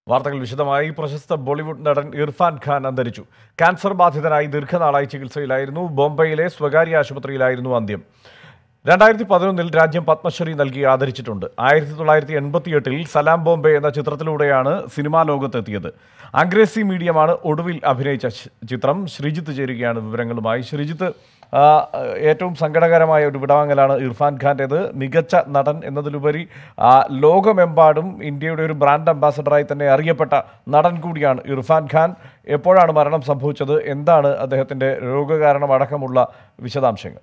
വാർത്തകൾ വിശദമായി പ്രശസ്ത ബോളിവുഡ് നടൻ ഇർഫാൻ ഖാൻ അന്തരിച്ചു ക്യാൻസർ ബാധിതനായി ദീർഘനാളായി ചികിത്സയിലായിരുന്നു ബോംബെയിലെ സ്വകാര്യ ആശുപത്രിയിലായിരുന്നു അന്ത്യം രണ്ടായിരത്തി പതിനൊന്നിൽ രാജ്യം പത്മശ്രീ നൽകി ആദരിച്ചിട്ടുണ്ട് ആയിരത്തി തൊള്ളായിരത്തി എൺപത്തിയെട്ടിൽ സലാം ബോംബെ എന്ന ചിത്രത്തിലൂടെയാണ് സിനിമാ ലോകത്തെത്തിയത് അഗ്രസി മീഡിയമാണ് ഒടുവിൽ അഭിനയിച്ച ചി- ചിത്രം ശ്രീജിത്ത് ചേരുകയാണ് വിവരങ്ങളുമായി ശ്രീജിത്ത് ആ, ഏറ്റവും സങ്കടകരമായ ഒരു വിടവാങ്ങലാണ് ഇർഫാൻ ഖാൻ്റേത് മികച്ച നടൻ എന്നതിലുപരി ആ, ലോകമെമ്പാടും ഇന്ത്യയുടെ ഒരു ബ്രാൻഡ് അംബാസഡറായി തന്നെ അറിയപ്പെട്ട നടൻ കൂടിയാണ് ഇർഫാൻ ഖാൻ എപ്പോഴാണ് മരണം സംഭവിച്ചത് എന്താണ് അദ്ദേഹത്തിൻ്റെ രോഗകാരണം അടക്കമുള്ള വിശദാംശങ്ങൾ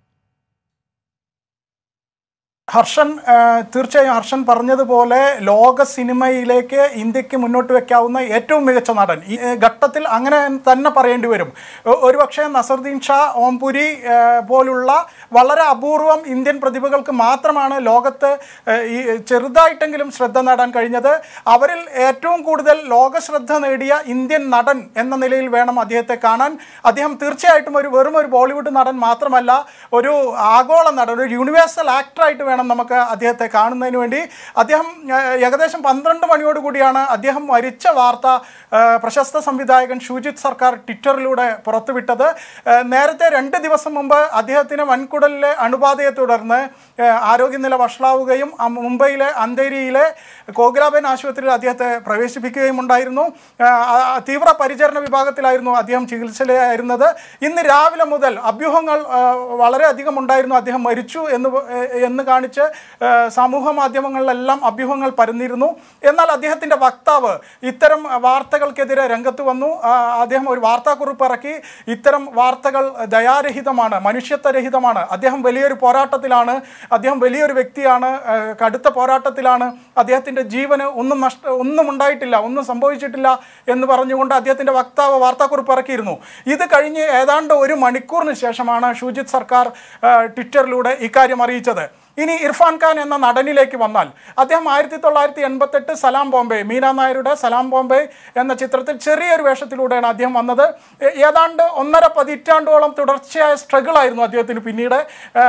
ഹർഷൻ ആ, തീർച്ചയായും ഹർഷൻ പറഞ്ഞതുപോലെ ലോക സിനിമയിലേക്ക് ഇന്ത്യക്ക് മുന്നോട്ട് വെക്കാവുന്ന ഏറ്റവും മികച്ച നടൻ ഈ ഏ, ഘട്ടത്തിൽ അങ്ങനെ തന്നെ പറയേണ്ടി വരും ഒ- ഒരുപക്ഷെ നസറുദ്ദീൻ ഷാ ഓംപുരി ആ, പോലുള്ള വളരെ അപൂർവം ഇന്ത്യൻ പ്രതിഭകൾക്ക് മാത്രമാണ് ലോകത്ത് ആ, ഈ ചെറുതായിട്ടെങ്കിലും ശ്രദ്ധ നേടാൻ കഴിഞ്ഞത് അവരിൽ ഏറ്റവും കൂടുതൽ ലോക ശ്രദ്ധ നേടിയ ഇന്ത്യൻ നടൻ എന്ന നിലയിൽ വേണം അദ്ദേഹത്തെ കാണാൻ അദ്ദേഹം തീർച്ചയായിട്ടും ഒരു വെറും ഒരു ബോളിവുഡ് നടൻ മാത്രമല്ല ഒരു ആഗോള നടൻ ഒരു യൂണിവേഴ്സൽ ആക്ടറായിട്ട് വേണം നമുക്ക് അദ്ദേഹത്തെ കാണുന്നതിന് വേണ്ടി അദ്ദേഹം ഏഹ്, ഏകദേശം പന്ത്രണ്ട് മണിയോടുകൂടിയാണ് അദ്ദേഹം മരിച്ച വാർത്ത ഏഹ്, പ്രശസ്ത സംവിധായകൻ ഷൂജിത് സർക്കാർ ട്വിറ്ററിലൂടെ പുറത്തുവിട്ടത് ഏഹ്, നേരത്തെ രണ്ട് ദിവസം മുമ്പ് അദ്ദേഹത്തിന് വൻകുടലിലെ അണുബാധയെ തുടർന്ന് ഏഹ്, ആരോഗ്യനില വഷളാവുകയും ആ മുംബൈയിലെ അന്തേരിയിലെ കോകിലാബേൻ ആശുപത്രിയിൽ അദ്ദേഹത്തെ പ്രവേശിപ്പിക്കുകയും ഉണ്ടായിരുന്നു ഏഹ്, ആ- ആ തീവ്ര പരിചരണ വിഭാഗത്തിലായിരുന്നു അദ്ദേഹം ചികിത്സയിലായിരുന്നത് ഇന്ന് രാവിലെ മുതൽ അഭ്യൂഹങ്ങൾ ഏഹ്, വളരെയധികം ഉണ്ടായിരുന്നു അദ്ദേഹം മരിച്ചു എന്ന് പ- ഏഹ്, എന്ന് കാണിച്ച് ഏഹ്, സമൂഹ മാധ്യമങ്ങളിലെല്ലാം അഭ്യൂഹങ്ങൾ പരന്നിരുന്നു എന്നാൽ അദ്ദേഹത്തിൻ്റെ വക്താവ് ഇത്തരം വാർത്തകൾക്കെതിരെ രംഗത്ത് വന്നു ആ, അദ്ദേഹം ഒരു വാർത്താക്കുറിപ്പ് ഇറക്കി ഇത്തരം വാർത്തകൾ ദയാരഹിതമാണ് മനുഷ്യത്വരഹിതമാണ് അദ്ദേഹം വലിയൊരു പോരാട്ടത്തിലാണ് അദ്ദേഹം വലിയൊരു വ്യക്തിയാണ് ഏഹ്, കടുത്ത പോരാട്ടത്തിലാണ് അദ്ദേഹത്തിൻ്റെ ജീവന് ഒന്നും നഷ്ട ഒന്നും ഉണ്ടായിട്ടില്ല ഒന്നും സംഭവിച്ചിട്ടില്ല എന്ന് പറഞ്ഞുകൊണ്ട് അദ്ദേഹത്തിൻ്റെ വക്താവ് വാർത്താക്കുറിപ്പ് ഇറക്കിയിരുന്നു ഇത് കഴിഞ്ഞ് ഏതാണ്ട് ഒരു മണിക്കൂറിന് ശേഷമാണ് ഷൂജിത് സർക്കാർ ഏഹ്, ട്വിറ്ററിലൂടെ ഇക്കാര്യം അറിയിച്ചത് ഇനി ഇർഫാൻ ഖാൻ എന്ന നടനിലേക്ക് വന്നാൽ അദ്ദേഹം ആയിരത്തി തൊള്ളായിരത്തി എൺപത്തെട്ട് സലാം ബോംബെ മീന നായരുടെ സലാം ബോംബെ എന്ന ചിത്രത്തിൽ ചെറിയൊരു വേഷത്തിലൂടെയാണ് അദ്ദേഹം വന്നത് ഏ- ഏതാണ്ട് ഒന്നര പതിറ്റാണ്ടോളം തുടർച്ചയായ സ്ട്രഗിൾ ആയിരുന്നു അദ്ദേഹത്തിന് പിന്നീട് ആ,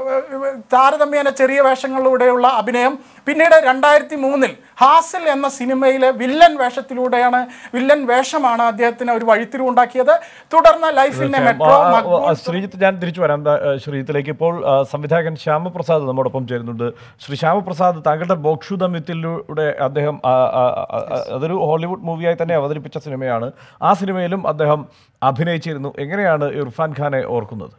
താരതമ്യേന ചെറിയ വേഷങ്ങളിലൂടെയുള്ള അഭിനയം പിന്നീട് രണ്ടായിരത്തി മൂന്നിൽ ഹാസിൽ എന്ന സിനിമയിലെ വില്ലൻ വേഷത്തിലൂടെയാണ് വില്ലൻ വേഷമാണ് അദ്ദേഹത്തിന് ഒരു വഴിത്തിരിവുണ്ടാക്കിയത് തുടർന്ന് ലൈഫിന്റെ മെട്രോ ആ, ആ, മക്ബൂൽ ആ, ശ്രീജിത്ത് ഞാൻ തിരിച്ചു വരാം ദാ, ആ, ശ്രീജിത്തിലേക്ക് ഇപ്പോൾ ആ, സംവിധായകൻ ശ്യാമപ്രസാദ് നമ്മോടൊപ്പം ചേരുന്നുണ്ട് ശ്രീ ശ്യാമപ്രസാദ് താങ്കളുടെ ബോക്ഷു ദ മിത്തിലൂടെ അദ്ദേഹം ആ, ആ, ആ, ആ, അതൊരു ഹോളിവുഡ് മൂവിയായി തന്നെ അവതരിപ്പിച്ച സിനിമയാണ് ആ സിനിമയിലും അദ്ദേഹം അഭിനയിച്ചിരുന്നു എങ്ങനെയാണ് ഇർഫാൻ ഖാനെ ഓർക്കുന്നത്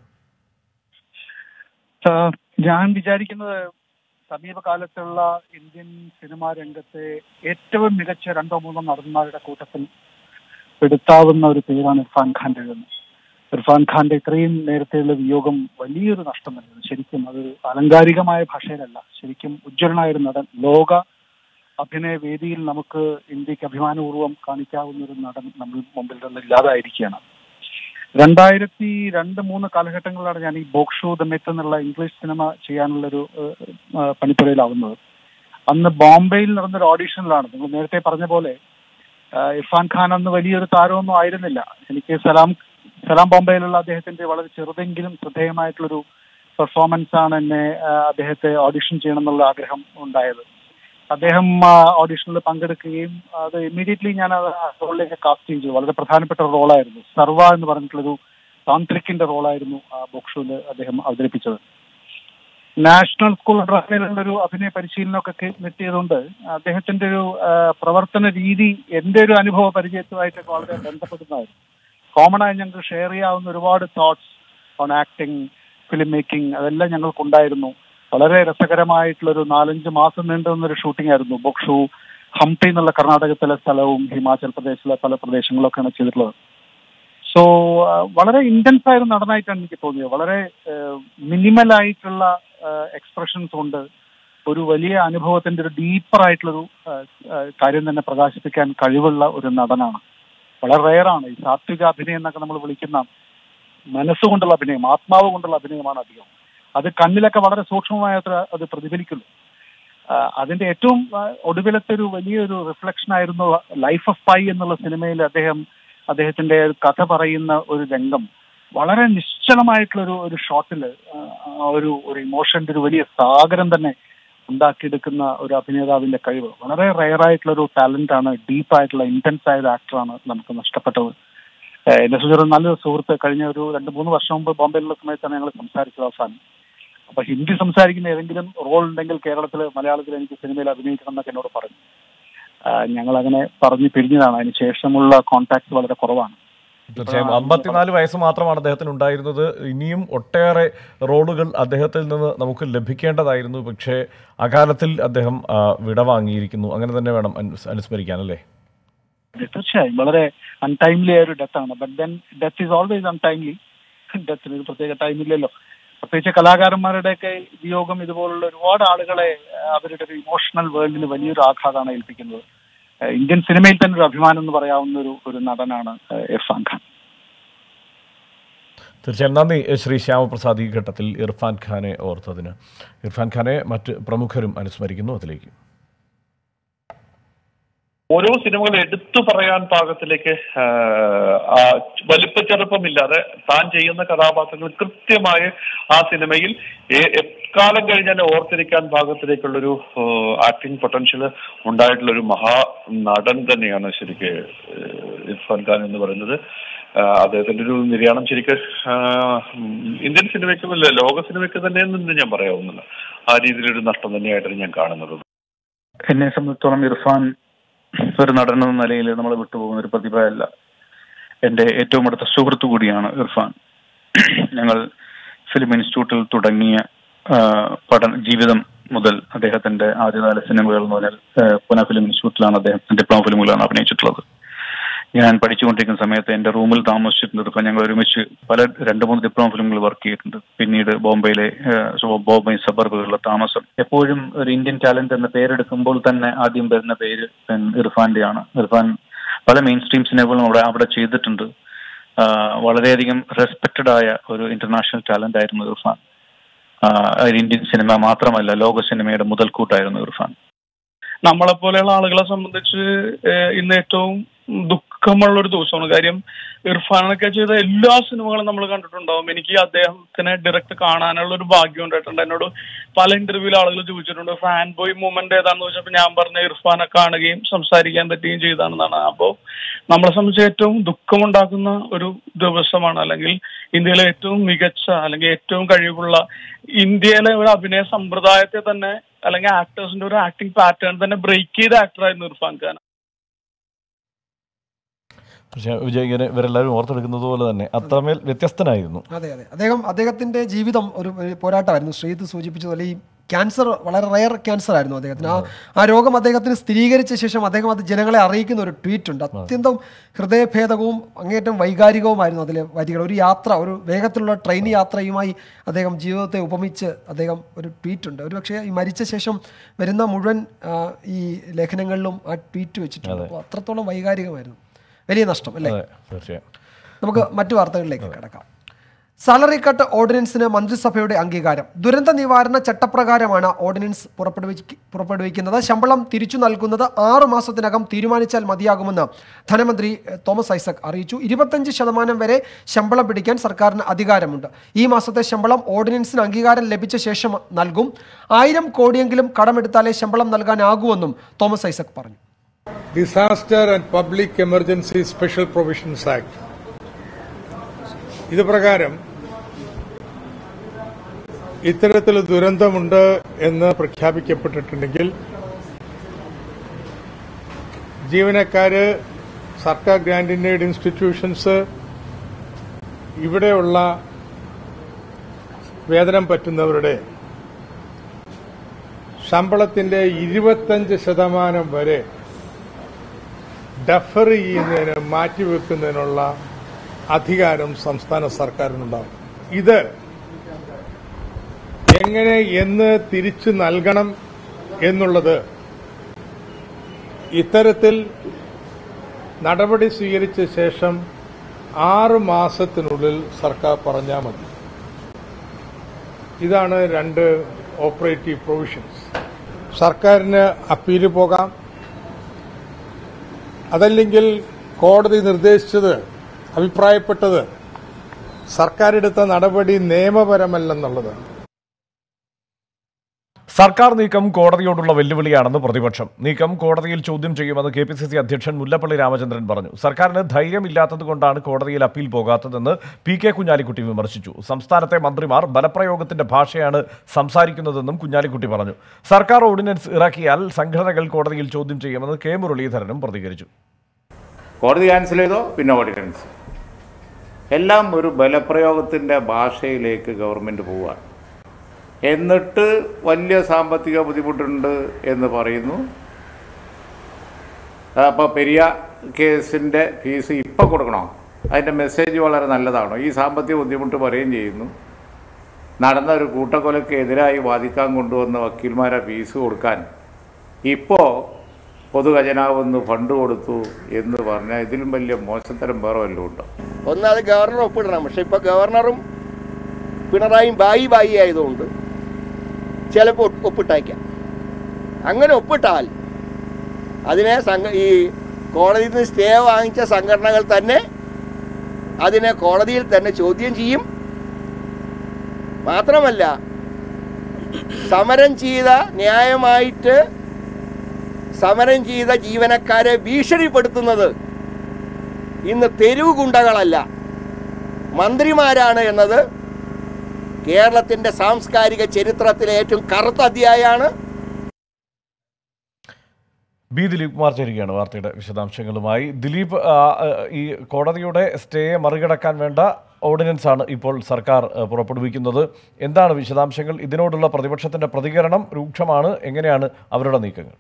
ആ, ഞാൻ വിചാരിക്കുന്നത് സമീപകാലത്തുള്ള ഇന്ത്യൻ സിനിമാ രംഗത്തെ ഏറ്റവും മികച്ച രണ്ടോ മൂന്നോ നടന്മാരുടെ കൂട്ടത്തിൽ പെടുത്താവുന്ന ഒരു പേരാണ് ഇർഫാൻ ഖാന്റെ ഇർഫാൻ ഖാന്റെ ഇത്രയും നേരത്തെയുള്ള വിയോഗം വലിയൊരു നഷ്ടം തന്നെയാണ് ശരിക്കും അത് ആലങ്കാരികമായ ഭാഷയിലല്ല ശരിക്കും ഉജ്ജ്വലനായ ഒരു നടൻ ലോക അഭിനയ വേദിയിൽ നമുക്ക് ഇന്ത്യക്ക് അഭിമാനപൂർവ്വം കാണിക്കാവുന്ന ഒരു നടൻ നമ്മൾ മുമ്പിൽ നിന്ന് ഇല്ലാതായിരിക്കുകയാണ് രണ്ടായിരത്തി രണ്ട് മൂന്ന് കാലഘട്ടങ്ങളിലാണ് ഞാൻ ഈ ബോക്ഷു ദ മെത്ത് എന്നുള്ള ഇംഗ്ലീഷ് സിനിമ ചെയ്യാനുള്ളൊരു ഏഹ്, ഏഹ്, പണിപ്പുരയിലാവുന്നത് അന്ന് ബോംബെയിൽ നടന്നൊരു ഓഡീഷനിലാണ് നിങ്ങൾ നേരത്തെ പറഞ്ഞ പോലെ ആഹ്, ഇർഫാൻ ഖാൻ അന്ന് വലിയൊരു താരമൊന്നും ആയിരുന്നില്ല എനിക്ക് സലാം സലാം ബോംബെയിലുള്ള അദ്ദേഹത്തിന്റെ വളരെ ചെറുതെങ്കിലും ശ്രദ്ധേയമായിട്ടുള്ളൊരു പെർഫോമൻസ് ആണ് എന്നെ ആഹ്, അദ്ദേഹത്തെ ഓഡിഷൻ ചെയ്യണം എന്നുള്ള ആഗ്രഹം ഉണ്ടായത് അദ്ദേഹം ഓഡിഷനിൽ പങ്കെടുക്കുകയും അത് ഇമ്മീഡിയറ്റ്ലി ഞാൻ അത് ആ റോളിലേക്ക് കാസ്റ്റിംഗ് ചെയ്തു വളരെ പ്രധാനപ്പെട്ട ഒരു റോളായിരുന്നു സർവ എന്ന് പറഞ്ഞിട്ടുള്ളൊരു താന്ത്രിക്കിന്റെ റോളായിരുന്നു ആ ബോക്ഷുവിൽ അദ്ദേഹം അവതരിപ്പിച്ചത് നാഷണൽ സ്കൂൾ ഡ്രാമയിലുള്ള ഒരു അഭിനയ പരിശീലനമൊക്കെ കി- കിട്ടിയതുകൊണ്ട് അദ്ദേഹത്തിന്റെ ഒരു ആ, പ്രവർത്തന രീതി എന്റെ ഒരു അനുഭവ പരിചയത്തുമായിട്ടൊക്കെ വളരെ ബന്ധപ്പെടുന്നതായിരുന്നു കോമൺ ആയി ഞങ്ങൾക്ക് ഷെയർ ചെയ്യാവുന്ന ഒരുപാട് thoughts on acting film making അതെല്ലാം ഞങ്ങൾക്കുണ്ടായിരുന്നു വളരെ രസകരമായിട്ടുള്ള ഒരു നാലഞ്ച് മാസം നീണ്ടു നിന്നൊരു ഷൂട്ടിംഗ് ആയിരുന്നു ബൊക്ഷു ഹംപി എന്നുള്ള കർണാടകത്തിലെ സ്ഥലവും ഹിമാചൽ പ്രദേശിലെ പല പ്രദേശങ്ങളൊക്കെയാണ് ചെയ്തിട്ടുള്ളത് സോ വളരെ ഇന്റൻസ് ആയ ഒരു നടനായിട്ടാണ് എനിക്ക് തോന്നിയത് വളരെ മിനിമൽ ആയിട്ടുള്ള എക്സ്പ്രഷൻസ് കൊണ്ട് ഒരു വലിയ അനുഭവത്തിന്റെ ഒരു ഡീപ്പർ ആയിട്ടുള്ളൊരു ആ, ആ, കാര്യം തന്നെ പ്രകാശിപ്പിക്കാൻ കഴിവുള്ള ഒരു നടനാണ് വളരെ റെയറാണ് ഈ സാത്വിക അഭിനയം എന്നൊക്കെ നമ്മൾ വിളിക്കുന്ന മനസ്സുകൊണ്ടുള്ള അഭിനയം ആത്മാവ് കൊണ്ടുള്ള അഭിനയമാണ് അധികം അത് കണ്ണിലൊക്കെ വളരെ സൂക്ഷ്മമായ അത്ര- അത് പ്രതിഫലിക്കുന്നു ആ, അതിന്റെ ഏറ്റവും ആ, ഒടുവിലത്തെ ഒരു വലിയൊരു റിഫ്ലക്ഷൻ ആയിരുന്നു ലൈഫ് ഓഫ് പൈ എന്നുള്ള സിനിമയിൽ അദ്ദേഹം അദ്ദേഹത്തിന്റെ ഒരു കഥ പറയുന്ന ഒരു രംഗം വളരെ നിശ്ചലമായിട്ടുള്ള ഒരു ഒരു ഷോട്ടില് ആ ഒരു ഒരു ഇമോഷന്റെ ഒരു വലിയ സാഗരം തന്നെ ഉണ്ടാക്കിയെടുക്കുന്ന ഒരു അഭിനേതാവിന്റെ കഴിവ് വളരെ റയർ ആയിട്ടുള്ള ഒരു ടാലന്റ് ആണ് ഡീപ്പ് ആയിട്ടുള്ള ഇന്റൻസ് ആയ ഒരു ആക്ടറാണ് നമുക്ക് നഷ്ടപ്പെട്ടത് ഏഹ് എന്റെ സുചിറ നല്ലൊരു സുഹൃത്ത് കഴിഞ്ഞ ഒരു രണ്ട് മൂന്ന് വർഷം മുമ്പ് ബോംബെയിലുള്ള സമയത്താണ് ഞങ്ങൾ സംസാരിച്ചത് അവസാനം അപ്പൊ ഹിന്ദി സംസാരിക്കുന്ന ഏതെങ്കിലും റോൾ ഉണ്ടെങ്കിൽ കേരളത്തിൽ മലയാളത്തിൽ എനിക്ക് സിനിമയിൽ അഭിനയിക്കണം എന്നൊക്കെ എന്നോട് പറഞ്ഞു ഞങ്ങൾ അങ്ങനെ പറഞ്ഞു പിരിഞ്ഞതാണ് അതിന് ശേഷമുള്ള കോൺടാക്ട് വളരെ കുറവാണ് തീർച്ചയായും അമ്പത്തിനാല് വയസ്സ് മാത്രമാണ് അദ്ദേഹത്തിന് ഉണ്ടായിരുന്നത് ഇനിയും ഒട്ടേറെ റോളുകൾ അദ്ദേഹത്തിൽ നിന്ന് നമുക്ക് ലഭിക്കേണ്ടതായിരുന്നു പക്ഷേ അകാലത്തിൽ അദ്ദേഹം ആ, വിടവാങ്ങിയിരിക്കുന്നു അങ്ങനെ തന്നെ വേണം അനുസ്- അനുസ്മരിക്കാൻ അല്ലേ തീർച്ചയായും വളരെ അൺടൈംലി ആയ ഒരു ഡെത്ത് ആണ് but then death is always untimely ഡെത്തിന് ഒരു പ്രത്യേക ടൈം ഇല്ലല്ലോ പ്രത്യേകിച്ച് കലാകാരന്മാരുടെയൊക്കെ വിയോഗം ഇതുപോലുള്ള ഒരുപാട് ആളുകളെ ആ, അവരുടെ ഒരു ഇമോഷണൽ വേൾഡിന് വലിയൊരു ആഘാതമാണ് ഏൽപ്പിക്കുന്നത് ആ, ഇന്ത്യൻ സിനിമയിൽ തന്നെ ഒരു അഭിമാനം എന്ന് പറയാവുന്ന ഒരു ഒരു നടനാണ് ആ, ഇർഫാൻ ഖാൻ തീർച്ചയായും നന്ദി ശ്രീ ശ്യാമപ്രസാദ് ഈ ഘട്ടത്തിൽ ഇർഫാൻ ഖാനെ ഓർത്തതിന് ഇർഫാൻ ഖാനെ മറ്റ് പ്രമുഖരും അനുസ്മരിക്കുന്നു അതിലേക്ക് ഓരോ സിനിമകൾ എടുത്തു പറയാൻ പാകത്തിലേക്ക് ആ, ആ വലിപ്പ ചെറുപ്പമില്ലാതെ താൻ ചെയ്യുന്ന കഥാപാത്രങ്ങൾ കൃത്യമായി ആ സിനിമയിൽ ഏ- എക്കാലം കഴിഞ്ഞാൽ ഓർത്തിരിക്കാൻ പാകത്തിലേക്കുള്ളൊരു ആക്ടിങ് പൊട്ടൻഷ്യൽ ഉണ്ടായിട്ടുള്ള ഒരു മഹാ നടൻ തന്നെയാണ് ശരിക്ക് ഏഹ്, ഇർഫാൻ ഖാൻ എന്ന് പറയുന്നത് ആ, അദ്ദേഹത്തിന്റെ ഒരു നിര്യാണം ശരിക്ക് ആ, ഉം, ഇന്ത്യൻ സിനിമയ്ക്ക് അല്ല ലോക സിനിമയ്ക്ക് തന്നെയെന്ന് ഞാൻ പറയാവുന്നില്ല ആ രീതിയിലൊരു നഷ്ടം തന്നെയായിട്ടാണ് ഞാൻ കാണുന്നത് എന്നെ സംബന്ധിച്ചോളം ഇർഫാൻ ഒരു നടൻ എന്ന നിലയിൽ നമ്മൾ വിട്ടുപോകുന്ന ഒരു പ്രതിഭയല്ല എന്റെ ഏറ്റവും അടുത്ത സുഹൃത്തു കൂടിയാണ് ഇർഫാൻ ഞങ്ങൾ ഫിലിം ഇൻസ്റ്റിറ്റ്യൂട്ടിൽ തുടങ്ങിയ ആ, പഠന ജീവിതം മുതൽ അദ്ദേഹത്തിന്റെ ആദ്യകാല സിനിമകൾ എന്ന് പറഞ്ഞാൽ ആ, പൂന ഫിലിം ഇൻസ്റ്റിറ്റ്യൂട്ടിലാണ് അദ്ദേഹം ഡിപ്ലോമ ഫിലിമുകളാണ് അഭിനയിച്ചിട്ടുള്ളത് ഞാൻ പഠിച്ചുകൊണ്ടിരിക്കുന്ന സമയത്ത് എന്റെ റൂമിൽ താമസിച്ചിട്ടുണ്ട് ഇർഫാൻ ഞങ്ങൾ ഒരുമിച്ച് പല രണ്ട് മൂന്ന് ഡിപ്ലോമ ഫിലിമുകൾ വർക്ക് ചെയ്തിട്ടുണ്ട് പിന്നീട് ബോംബെയിലെ ആ, ബോംബെ സബർബുകളിലെ താമസം എപ്പോഴും ഒരു ഇന്ത്യൻ ടാലന്റ് എന്ന പേരെടുക്കുമ്പോൾ തന്നെ ആദ്യം വരുന്ന പേര് പെൻ ഇർഫാന്റെയാണ് ഇർഫാൻ പല മെയിൻ സ്ട്രീം സിനിമകളും അവിടെ അവിടെ ചെയ്തിട്ടുണ്ട് ആ, വളരെയധികം റെസ്പെക്റ്റഡ് ആയ ഒരു ഇന്റർനാഷണൽ ടാലന്റ് ആയിരുന്നു ഇർഫാൻ ആ, ഒരു ഇന്ത്യൻ സിനിമ മാത്രമല്ല ലോക സിനിമയുടെ മുതൽക്കൂട്ടായിരുന്നു ഇർഫാൻ നമ്മളെ പോലെയുള്ള ആളുകളെ സംബന്ധിച്ച് ഏഹ് ഇന്ന് ഏറ്റവും ദുഃഖമുള്ള ഒരു ദിവസമാണ് കാര്യം ഇർഫാനൊക്കെ ചെയ്ത എല്ലാ സിനിമകളും നമ്മൾ കണ്ടിട്ടുണ്ടാവും എനിക്ക് അദ്ദേഹത്തിനെ ഡയറക്റ്റ് കാണാനുള്ള ഒരു ഭാഗ്യം ഉണ്ടായിട്ടുണ്ട് എന്നോട് പല ഇന്റർവ്യൂവിൽ ആളുകൾ ചോദിച്ചിട്ടുണ്ട് ഫാൻ ബോയ് മൂവ്മെന്റ് ഏതാണെന്ന് ചോദിച്ചപ്പോൾ ഞാൻ പറഞ്ഞ ഇർഫാനെ കാണുകയും സംസാരിക്കാൻ പറ്റുകയും ചെയ്താണെന്നാണ് അപ്പോൾ നമ്മളെ സംബന്ധിച്ച് ഏറ്റവും ദുഃഖമുണ്ടാക്കുന്ന ഒരു ദിവസമാണ് അല്ലെങ്കിൽ ഇന്ത്യയിലെ ഏറ്റവും മികച്ച അല്ലെങ്കിൽ ഏറ്റവും കഴിവുള്ള ഇന്ത്യയിലെ ഒരു അഭിനയ സമ്പ്രദായത്തെ തന്നെ അല്ലെങ്കിൽ ആക്ടേഴ്സിന്റെ ഒരു ആക്ടിംഗ് പാറ്റേൺ തന്നെ ബ്രേക്ക് ചെയ്ത ആക്ടറായിരുന്നു ഇർഫാൻ ഖാൻ പക്ഷേ വിജയ് ഇങ്ങനെ ഇവരെല്ലാവരും ഓർത്തെടുക്കുന്നത് പോലെ തന്നെ അത്രമേൽ വ്യത്യസ്തനായിരുന്നു അതെ അതെ അദ്ദേഹം അദ്ദേഹത്തിന്റെ ജീവിതം ഒരു ഒരു പോരാട്ടമായിരുന്നു ശ്രീത് സൂചിപ്പിച്ചതുപോലെ ഈ ക്യാൻസർ വളരെ റയർ ക്യാൻസർ ആയിരുന്നു അദ്ദേഹത്തിന് ആ ആ രോഗം അദ്ദേഹത്തിന് സ്ഥിരീകരിച്ച ശേഷം അദ്ദേഹം അത് ജനങ്ങളെ അറിയിക്കുന്ന ഒരു ട്വീറ്റ് ഉണ്ട് അത്യന്തം ഹൃദയഭേദകവും അങ്ങേയറ്റം വൈകാരികവുമായിരുന്നു അതിലെ വരികൾ ഒരു യാത്ര ഒരു വേഗത്തിലുള്ള ട്രെയിൻ യാത്രയുമായി അദ്ദേഹം ജീവിതത്തെ ഉപമിച്ച് അദ്ദേഹം ഒരു ട്വീറ്റ് ഉണ്ട് ഒരു പക്ഷേ ഈ മരിച്ച ശേഷം വരുന്ന മുഴുവൻ ആ, ഈ ലേഖനങ്ങളിലും ആ ട്വീറ്റ് വെച്ചിട്ടുണ്ട് അപ്പോൾ അത്രത്തോളം വൈകാരികമായിരുന്നു വലിയ നഷ്ടം അല്ലേ അതെ തീർച്ചയായും നമുക്ക് മറ്റു വാർത്തകളിലേക്ക് കിടക്കാം സാലറി കട്ട് ഓർഡിനൻസിന് മന്ത്രിസഭയുടെ അംഗീകാരം ദുരന്ത നിവാരണ ചട്ടപ്രകാരമാണ് ഓർഡിനൻസ് പുറപ്പെടുവിക്ക് പുറപ്പെടുവിക്കുന്നത് ശമ്പളം തിരിച്ചു നൽകുന്നത് ആറു മാസത്തിനകം തീരുമാനിച്ചാൽ മതിയാകുമെന്ന് ധനമന്ത്രി എഹ്, തോമസ് ഐസക് അറിയിച്ചു ഇരുപത്തഞ്ച് ശതമാനം വരെ ശമ്പളം പിടിക്കാൻ സർക്കാരിന് അധികാരമുണ്ട് ഈ മാസത്തെ ശമ്പളം ഓർഡിനൻസിന് അംഗീകാരം ലഭിച്ച ശേഷം നൽകും ആയിരം കോടിയെങ്കിലും കടമെടുത്താലേ ശമ്പളം നൽകാനാകൂവെന്നും തോമസ് ഐസക് പറഞ്ഞു disaster and public emergency special provisions act ഇത് പ്രകാരം ഇത്തരത്തിൽ ദുരന്തമുണ്ട് എന്ന് പ്രഖ്യാപിക്കപ്പെട്ടിട്ടുണ്ടെങ്കിൽ ജീവനക്കാര് സർക്കാർ ഗ്രാൻഡിന്റെ ഇൻസ്റ്റിറ്റ്യൂഷൻസ് ഇവിടെയുള്ള വേതനം പറ്റുന്നവരുടെ ശമ്പളത്തിന്റെ ഇരുപത്തഞ്ച് ശതമാനം വരെ ഡഫർ ചെയ്യുന്നതിന് മാറ്റിവെക്കുന്നതിനുള്ള അധികാരം സംസ്ഥാന സർക്കാരിനുണ്ടാവും ഇത് എങ്ങനെ എന്ന് തിരിച്ചു നൽകണം എന്നുള്ളത് ഇത്തരത്തിൽ നടപടി സ്വീകരിച്ച ശേഷം ആറ് മാസത്തിനുള്ളിൽ സർക്കാർ പറഞ്ഞാൽ മതി ഇതാണ് രണ്ട് ഓപ്പറേറ്റീവ് പ്രൊവിഷൻസ് സർക്കാരിന് അപ്പീല് പോകാം അതല്ലെങ്കിൽ കോടതി നിർദ്ദേശിച്ചത് അഭിപ്രായപ്പെട്ടത് സർക്കാർ എടുത്ത നടപടി നിയമപരമല്ലെന്നുള്ളത് സർക്കാർ നീക്കം കോടതിയോടുള്ള വെല്ലുവിളിയാണെന്ന് പ്രതിപക്ഷം നീക്കം കോടതിയിൽ ചോദ്യം ചെയ്യുമെന്ന് കെ പി സി സി അധ്യക്ഷൻ മുല്ലപ്പള്ളി രാമചന്ദ്രൻ പറഞ്ഞു സർക്കാരിന് ധൈര്യമില്ലാത്തതുകൊണ്ടാണ് കോടതിയിൽ അപ്പീൽ പോകാത്തതെന്ന് പി കെ കുഞ്ഞാലിക്കുട്ടി വിമർശിച്ചു സംസ്ഥാനത്തെ മന്ത്രിമാർ ബലപ്രയോഗത്തിന്റെ ഭാഷയാണ് സംസാരിക്കുന്നതെന്നും കുഞ്ഞാലിക്കുട്ടി പറഞ്ഞു സർക്കാർ ഓർഡിനൻസ് ഇറക്കിയാൽ സംഘടനകൾ കോടതിയിൽ ചോദ്യം ചെയ്യുമെന്ന് കെ മുരളീധരനും പ്രതികരിച്ചു കോടതി ക്യാൻസൽ ചെയ്തോ പിന്നെ ഓർഡിനൻസ് എല്ലാം ഒരു ബലപ്രയോഗത്തിൻ്റെ ഭാഷയിലേക്ക് ഗവൺമെൻറ് പോവുകയാണ് എന്നിട്ട് വലിയ സാമ്പത്തിക ബുദ്ധിമുട്ടുണ്ട് എന്ന് പറയുന്നു അപ്പോൾ പെരിയ കേസിൻ്റെ ഫീസ് ഇപ്പോൾ കൊടുക്കണോ അതിൻ്റെ മെസ്സേജ് വളരെ നല്ലതാണോ ഈ സാമ്പത്തിക ബുദ്ധിമുട്ട് പറയുകയും ചെയ്യുന്നു നടന്ന ഒരു കൂട്ടക്കൊലയ്ക്ക് എതിരായി വാദിക്കാൻ കൊണ്ടുവന്ന വക്കീൽമാരെ ഫീസ് കൊടുക്കാൻ ഇപ്പോൾ പൊതുഖജനാവെന്ന് ഫണ്ട് കൊടുത്തു എന്ന് പറഞ്ഞാൽ ഇതിലും വലിയ മോശത്തരം വേറെ വല്ലതും ഉണ്ടോ ഒന്ന് അത് ഗവർണർ ഒപ്പിടണം പക്ഷെ ഇപ്പൊ ഗവർണറും പിണറായിയും ബായി ബായി ആയതുകൊണ്ട് ചിലപ്പോൾ ഒപ്പിട്ടയക്കാം അങ്ങനെ ഒപ്പിട്ടാൽ അതിനെ സംഘ ഈ കോടതിയിൽ നിന്ന് സ്റ്റേ വാങ്ങിച്ച സംഘടനകൾ തന്നെ അതിനെ കോടതിയിൽ തന്നെ ചോദ്യം ചെയ്യും മാത്രമല്ല സമരം ചെയ്ത ന്യായമായിട്ട് സമരം ചെയ്ത ജീവനക്കാരെ ഭീഷണിപ്പെടുത്തുന്നത് ഇന്ന് തെരുവ് ഗുണ്ടകളല്ല മന്ത്രിമാരാണ് എന്നത് കേരളത്തിൻ്റെ സാംസ്കാരിക ചരിത്രത്തിലെ ഏറ്റവും കറുത്ത അധ്യായമാണ് ബി ദിലീപ് കുമാർ ചേരുകയാണ് വാർത്തയുടെ വിശദാംശങ്ങളുമായി ദിലീപ് ആ, ആ, ഈ കോടതിയുടെ സ്റ്റേയെ മറികടക്കാൻ വേണ്ട ഓർഡിനൻസ് ആണ് ഇപ്പോൾ സർക്കാർ ആ, പുറപ്പെടുവിക്കുന്നത് എന്താണ് വിശദാംശങ്ങൾ ഇതിനോടുള്ള പ്രതിപക്ഷത്തിന്റെ പ്രതികരണം രൂക്ഷമാണ് എങ്ങനെയാണ് അവരുടെ നീക്കങ്ങൾ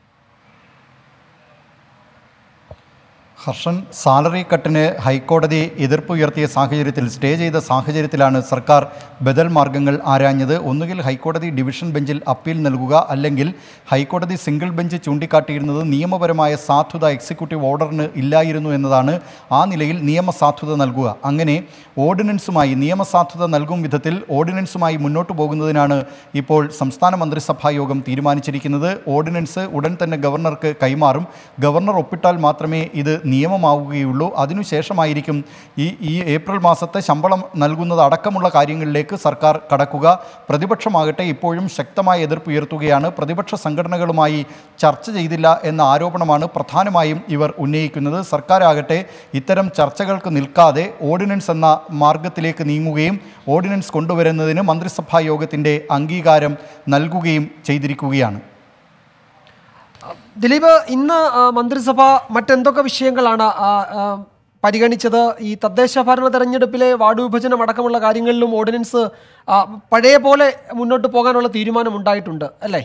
ഹർഷൻ സാലറി കട്ടിന് ഹൈക്കോടതി എതിർപ്പ് ഉയർത്തിയ സാഹചര്യത്തിൽ സ്റ്റേ ചെയ്ത സാഹചര്യത്തിലാണ് സർക്കാർ ബദൽ മാർഗങ്ങൾ ആരാഞ്ഞത് ഒന്നുകിൽ ഹൈക്കോടതി ഡിവിഷൻ ബെഞ്ചിൽ അപ്പീൽ നൽകുക അല്ലെങ്കിൽ ഹൈക്കോടതി സിംഗിൾ ബെഞ്ച് ചൂണ്ടിക്കാട്ടിയിരുന്നത് നിയമപരമായ സാധുത എക്സിക്യൂട്ടീവ് ഓർഡറിന് ഇല്ലായിരുന്നു എന്നതാണ് ആ നിലയിൽ നിയമസാധുത നൽകുക അങ്ങനെ ഓർഡിനൻസുമായി നിയമസാധുത നൽകും വിധത്തിൽ ഓർഡിനൻസുമായി മുന്നോട്ട് പോകുന്നതിനാണ് ഇപ്പോൾ സംസ്ഥാന മന്ത്രിസഭാ യോഗം തീരുമാനിച്ചിരിക്കുന്നത് ഓർഡിനൻസ് ഉടൻ തന്നെ ഗവർണർക്ക് കൈമാറും ഗവർണർ ഒപ്പിട്ടാൽ മാത്രമേ ഇത് നിയമമാവുകയുള്ളൂ അതിനുശേഷമായിരിക്കും ഈ ഈ ഏപ്രിൽ മാസത്തെ ശമ്പളം നൽകുന്നത് അടക്കമുള്ള കാര്യങ്ങളിലേക്ക് സർക്കാർ കടക്കുക പ്രതിപക്ഷമാകട്ടെ ഇപ്പോഴും ശക്തമായ എതിർപ്പ് ഉയർത്തുകയാണ് പ്രതിപക്ഷ സംഘടനകളുമായി ചർച്ച ചെയ്തില്ല എന്ന ആരോപണമാണ് പ്രധാനമായും ഇവർ ഉന്നയിക്കുന്നത് സർക്കാരാകട്ടെ ഇത്തരം ചർച്ചകൾക്ക് നിൽക്കാതെ ഓർഡിനൻസ് എന്ന മാർഗത്തിലേക്ക് നീങ്ങുകയും ഓർഡിനൻസ് കൊണ്ടുവരുന്നതിന് മന്ത്രിസഭാ യോഗത്തിൻ്റെ അംഗീകാരം നൽകുകയും ചെയ്തിരിക്കുകയാണ് ദിലീപ് ഇന്ന് ആ, മന്ത്രിസഭ മറ്റെന്തൊക്കെ വിഷയങ്ങളാണ് ആ, ആ, പരിഗണിച്ചത് ഈ തദ്ദേശ ഭരണ തെരഞ്ഞെടുപ്പിലെ വാർഡ് വിഭജനം അടക്കമുള്ള കാര്യങ്ങളിലും ഓർഡിനൻസ് ആ, പഴയ പോലെ മുന്നോട്ട് പോകാനുള്ള തീരുമാനം ഉണ്ടായിട്ടുണ്ട് അല്ലേ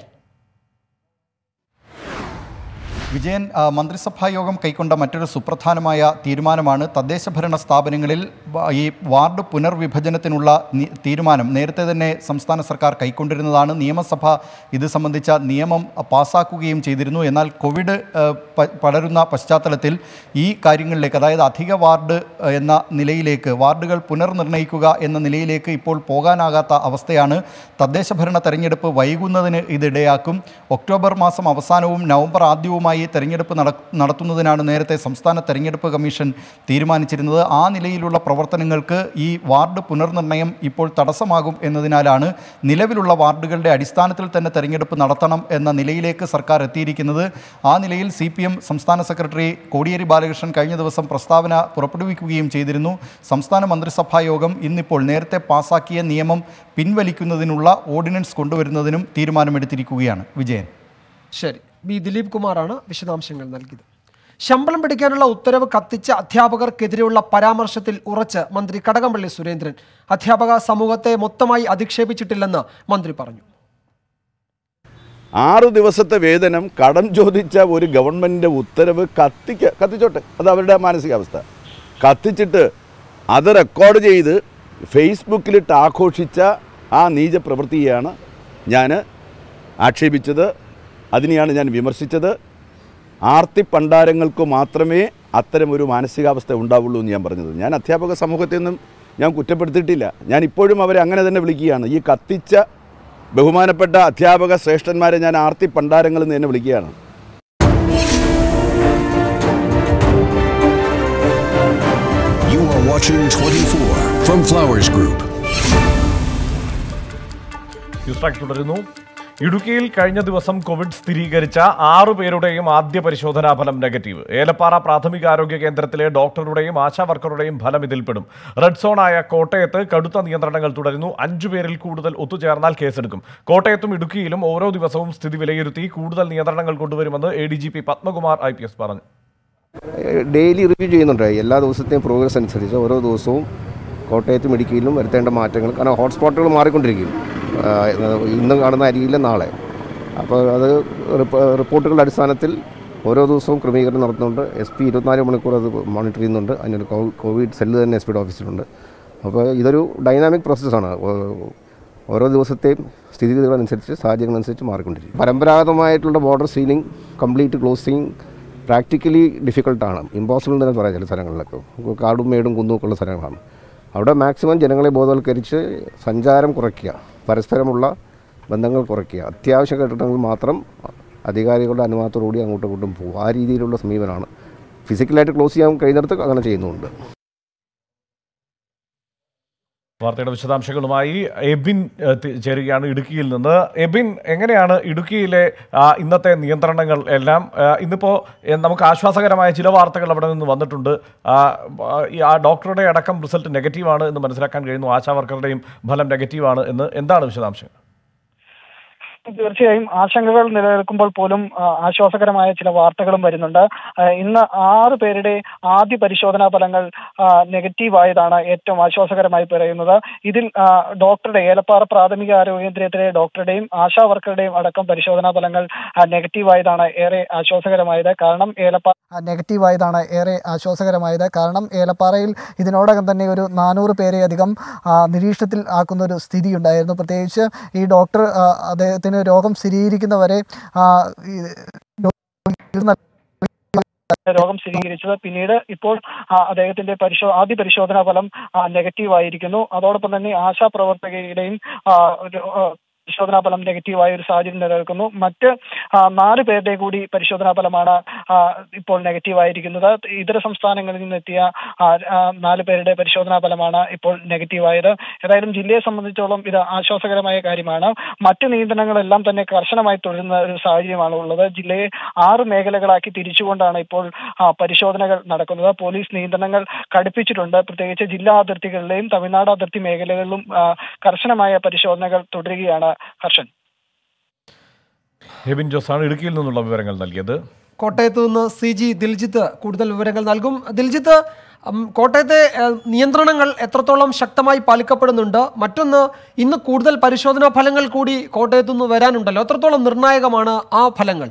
വിജയൻ ആ, മന്ത്രിസഭാ യോഗം കൈക്കൊണ്ട മറ്റൊരു സുപ്രധാനമായ തീരുമാനമാണ് തദ്ദേശ ഭരണ സ്ഥാപനങ്ങളിൽ വ- ഈ വാർഡ് പുനർവിഭജനത്തിനുള്ള നി- തീരുമാനം നേരത്തെ തന്നെ സംസ്ഥാന സർക്കാർ കൈക്കൊണ്ടിരുന്നതാണ് നിയമസഭ ഇത് സംബന്ധിച്ച നിയമം പാസാക്കുകയും ചെയ്തിരുന്നു എന്നാൽ കോവിഡ് ആ, പ- പടരുന്ന പശ്ചാത്തലത്തിൽ ഈ കാര്യങ്ങളിലേക്ക് അതായത് അധിക വാർഡ് ആ, എന്ന നിലയിലേക്ക് വാർഡുകൾ പുനർനിർണ്ണയിക്കുക എന്ന നിലയിലേക്ക് ഇപ്പോൾ പോകാനാകാത്ത അവസ്ഥയാണ് തദ്ദേശ ഭരണ തെരഞ്ഞെടുപ്പ് വൈകുന്നതിന് ഇതിടയാക്കും ഒക്ടോബർ മാസം അവസാനവും നവംബർ ആദ്യവുമായി തെരഞ്ഞെടുപ്പ് നട നടത്തുന്നതിനാണ് നേരത്തെ സംസ്ഥാന തെരഞ്ഞെടുപ്പ് കമ്മീഷൻ തീരുമാനിച്ചിരുന്നത് ആ നിലയിലുള്ള പ്രവർത്തനങ്ങൾക്ക് ഈ വാർഡ് പുനർനിർണ്ണയം ഇപ്പോൾ തടസ്സമാകും എന്നതിനാലാണ് നിലവിലുള്ള വാർഡുകളുടെ അടിസ്ഥാനത്തിൽ തന്നെ തെരഞ്ഞെടുപ്പ് നടത്തണം എന്ന നിലയിലേക്ക് സർക്കാർ എത്തിയിരിക്കുന്നത് ആ നിലയിൽ സി പി എം സംസ്ഥാന സെക്രട്ടറി കോടിയേരി ബാലകൃഷ്ണൻ കഴിഞ്ഞ ദിവസം പ്രസ്താവന പുറപ്പെടുവിക്കുകയും ചെയ്തിരുന്നു സംസ്ഥാന മന്ത്രിസഭാ യോഗം ഇന്നിപ്പോൾ നേരത്തെ പാസാക്കിയ നിയമം പിൻവലിക്കുന്നതിനുള്ള ഓർഡിനൻസ് കൊണ്ടുവരുന്നതിനും തീരുമാനമെടുത്തിരിക്കുകയാണ് വിജയൻ ശരി ബി ദിലീപ് കുമാറാണ് വിശദാംശങ്ങൾ നൽകിയത് ശമ്പളം പിടിക്കാനുള്ള ഉത്തരവ് കത്തിച്ച അധ്യാപകർക്കെതിരെയുള്ള പരാമർശത്തിൽ ഉറച്ച് മന്ത്രി കടകംപള്ളി സുരേന്ദ്രൻ അധ്യാപക സമൂഹത്തെ മൊത്തമായി അധിക്ഷേപിച്ചിട്ടില്ലെന്ന് മന്ത്രി പറഞ്ഞു ആറ് ദിവസത്തെ വേതനം കടം ചോദിച്ച ഒരു ഗവൺമെൻറ്റിൻ്റെ ഉത്തരവ് കത്തിക്ക കത്തിച്ചോട്ടെ അത് അവരുടെ മാനസികാവസ്ഥ കത്തിച്ചിട്ട് അത് റെക്കോർഡ് ചെയ്ത് ഫേസ്ബുക്കിലിട്ട് ആഘോഷിച്ച ആ നീച പ്രവൃത്തിയെയാണ് ഞാൻ ആക്ഷേപിച്ചത് അതിനെയാണ് ഞാൻ വിമർശിച്ചത് ആർത്തി പണ്ടാരങ്ങൾക്ക് മാത്രമേ അത്തരമൊരു മാനസികാവസ്ഥ ഉണ്ടാവുള്ളൂ എന്ന് ഞാൻ പറഞ്ഞത് ഞാൻ അധ്യാപക സമൂഹത്തെ ഒന്നും ഞാൻ കുറ്റപ്പെടുത്തിയിട്ടില്ല ഞാൻ ഇപ്പോഴും അവരെ അങ്ങനെ തന്നെ വിളിക്കുകയാണ് ഈ കത്തിച്ച ബഹുമാനപ്പെട്ട അധ്യാപക ശ്രേഷ്ഠന്മാരെ ഞാൻ ആർത്തി പണ്ടാരങ്ങൾ എന്ന് തന്നെ വിളിക്കുകയാണ് You are watching 24 from Flowers Group. News track തുടരുന്നു ഇടുക്കിയിൽ കഴിഞ്ഞ ദിവസം കോവിഡ് സ്ഥിരീകരിച്ച ആറു പേരുടെയും ആദ്യ പരിശോധനാ ഫലം നെഗറ്റീവ് ഏലപ്പാറ പ്രാഥമികാരോഗ്യ കേന്ദ്രത്തിലെ ഡോക്ടറുടെയും ആശാ വർക്കറുടെയും ഫലം ഇതിൽപ്പെടും റെഡ് സോണായ കോട്ടയത്ത് കടുത്ത നിയന്ത്രണങ്ങൾ തുടരുന്നു അഞ്ചു പേരിൽ കൂടുതൽ ഒത്തുചേർന്നാൽ കേസെടുക്കും കോട്ടയത്തും ഇടുക്കിയിലും ഓരോ ദിവസവും സ്ഥിതി വിലയിരുത്തി കൂടുതൽ നിയന്ത്രണങ്ങൾ കൊണ്ടുവരുമെന്ന് A D G P Padmakumar I P S പറഞ്ഞു ഡെയിലി റിവ്യൂ ചെയ്യുന്നുണ്ട് എല്ലാ ദിവസത്തെയും പ്രോഗ്രസ് അനുസരിച്ച് ഓരോ ദിവസവും കോട്ടയത്തും ഇടുക്കിയിലും വരുത്തേണ്ട മാറ്റങ്ങൾ കാരണം ഹോട്ട്സ്പോട്ടുകൾ മാറിക്കൊണ്ടിരിക്കും ആ, ഇന്ന് കാണുന്ന അരിയില്ല നാളെ അപ്പോൾ അത് റിപ്പ- റിപ്പോർട്ടുകളുടെ അടിസ്ഥാനത്തിൽ ഓരോ ദിവസവും ക്രമീകരണം നടത്തുന്നുണ്ട് എസ് പി ഇരുപത്തിനാല് മണിക്കൂർ അത് മോണിറ്റർ ചെയ്യുന്നുണ്ട് അതിനൊരു കോ- കോവിഡ് സെല്ല് തന്നെ എസ് പിയുടെ ഓഫീസിലുണ്ട് അപ്പോൾ ഇതൊരു ഡൈനാമിക് പ്രോസസ്സാണ് ഓരോ ദിവസത്തെയും സ്ഥിതിഗതികളനുസരിച്ച് സാഹചര്യങ്ങളനുസരിച്ച് മാറിക്കൊണ്ടിരിക്കും പരമ്പരാഗതമായിട്ടുള്ള border sealing complete closing practically ഡിഫിക്കൽട്ടാണ് ഇമ്പോസിബിൾ എന്ന് തന്നെ പറയാം ചില സ്ഥലങ്ങളിലൊക്കെ കാടും മേടും കുന്നും ഒക്കെ ഉള്ള സ്ഥലങ്ങളാണ് അവിടെ മാക്സിമം ജനങ്ങളെ ബോധവൽക്കരിച്ച് സഞ്ചാരം കുറയ്ക്കുക പരസ്പരമുള്ള ബന്ധങ്ങൾ കുറയ്ക്കുക അത്യാവശ്യ ഘട്ടങ്ങളിൽ മാത്രം അധികാരികളുടെ അനുവാദത്തോടുകൂടി അങ്ങോട്ടും ഇങ്ങോട്ടും പോകും ആ രീതിയിലുള്ള സമീപനമാണ് ഫിസിക്കലായിട്ട് ക്ലോസ് ചെയ്യാൻ കഴിയുന്നിടത്ത് അങ്ങനെ ചെയ്യുന്നുണ്ട് വാർത്തയുടെ വിശദാംശങ്ങളുമായി എബിൻ ഏഹ്, തി- ചേരുകയാണ് ഇടുക്കിയിൽ നിന്ന് എബിൻ എങ്ങനെയാണ് ഇടുക്കിയിലെ ആ, ഇന്നത്തെ നിയന്ത്രണങ്ങൾ എല്ലാം ആ, ഇന്നിപ്പോ എ, നമുക്ക് ആശ്വാസകരമായ ചില വാർത്തകൾ അവിടെ നിന്ന് വന്നിട്ടുണ്ട് ആ, ആ, ഈ ആ ഡോക്ടറുടെ അടക്കം റിസൾട്ട് നെഗറ്റീവാണ് എന്ന് മനസ്സിലാക്കാൻ കഴിയുന്നു ആശാ വർക്കറുടെയും ഫലം നെഗറ്റീവാണ് എന്ന് എന്താണ് വിശദാംശങ്ങൾ തീർച്ചയായും ആശങ്കകൾ നിലനിൽക്കുമ്പോൾ പോലും ആ, ആശ്വാസകരമായ ചില വാർത്തകളും വരുന്നുണ്ട് ആ, ഇന്ന് ആറ് പേരുടെ ആദ്യ പരിശോധനാ ഫലങ്ങൾ ആ, നെഗറ്റീവ് ആയതാണ് ഏറ്റവും ആശ്വാസകരമായി പറയുന്നത് ഇതിൽ ആ, ഡോക്ടറുടെ ഏലപ്പാറ പ്രാഥമിക ആരോഗ്യ കേന്ദ്രത്തിലെ ഡോക്ടറുടെയും ആശാ വർക്കറുടെയും അടക്കം പരിശോധനാ ഫലങ്ങൾ ആ, നെഗറ്റീവ് ആയതാണ് ഏറെ ആശ്വാസകരമായത് കാരണം ഏലപ്പാറ നെഗറ്റീവ് ആയതാണ് ഏറെ ആശ്വാസകരമായത് കാരണം ഏലപ്പാറയിൽ ഇതിനോടകം തന്നെ ഒരു നാനൂറ് പേരെ അധികം ആ, നിരീക്ഷണത്തിൽ ആക്കുന്ന ഒരു സ്ഥിതി ഉണ്ടായിരുന്നു പ്രത്യേകിച്ച് ഈ ഡോക്ടർ ആ, അദ്ദേഹത്തിന് രോഗം സ്ഥിരീകരിക്കുന്നവരെ ആ, ഈ രോഗം സ്ഥിരീകരിച്ചത് പിന്നീട് ഇപ്പോൾ ആ, അദ്ദേഹത്തിന്റെ പരിശോ ആദ്യ പരിശോധനാ ഫലം നെഗറ്റീവ് ആയിരിക്കുന്നു അതോടൊപ്പം തന്നെ ആശാ പ്രവർത്തകയുടെയും ആ, ഒരു, ആ, പരിശോധനാ ഫലം നെഗറ്റീവായ ഒരു സാഹചര്യം നിലനിൽക്കുന്നു മറ്റ് ആ, നാല് പേരുടെ കൂടി പരിശോധനാ ഫലമാണ് ആ, ഇപ്പോൾ നെഗറ്റീവ് ആയിരിക്കുന്നത് ഇതര സംസ്ഥാനങ്ങളിൽ നിന്നെത്തിയ ആ, ആ, നാല് പേരുടെ പരിശോധനാ ഫലമാണ് ഇപ്പോൾ നെഗറ്റീവ് ആയത് ഏതായാലും ജില്ലയെ സംബന്ധിച്ചോളം ഇത് ആശ്വാസകരമായ കാര്യമാണ് മറ്റ് നിയന്ത്രണങ്ങളെല്ലാം തന്നെ കർശനമായി തുടരുന്ന ഒരു സാഹചര്യമാണ് ഉള്ളത് ജില്ലയെ ആറ് മേഖലകളാക്കി തിരിച്ചുകൊണ്ടാണ് ഇപ്പോൾ ആ, പരിശോധനകൾ നടക്കുന്നത് പോലീസ് നിയന്ത്രണങ്ങൾ കടുപ്പിച്ചിട്ടുണ്ട് പ്രത്യേകിച്ച് ജില്ലാ അതിർത്തികളിലെയും തമിഴ്നാട് അതിർത്തി മേഖലകളിലും ആ, കർശനമായ പരിശോധനകൾ തുടരുകയാണ് ഹർഷൻ എബിൻ ജോസാണ് ഇടുക്കിയിൽ നിന്നുള്ള വിവരങ്ങൾ നൽകിയത് കോട്ടയത്ത് നിന്ന് സി ജി ദിൽജിത്ത് കൂടുതൽ വിവരങ്ങൾ നൽകും ദിൽജിത്ത് ഉം, കോട്ടയത്തെ ഏഹ്, നിയന്ത്രണങ്ങൾ എത്രത്തോളം ശക്തമായി പാലിക്കപ്പെടുന്നുണ്ട് മറ്റൊന്ന് ഇന്ന് കൂടുതൽ പരിശോധനാ ഫലങ്ങൾ കൂടി കോട്ടയത്തു നിന്ന് വരാനുണ്ടല്ലോ എത്രത്തോളം നിർണായകമാണ് ആ ഫലങ്ങൾ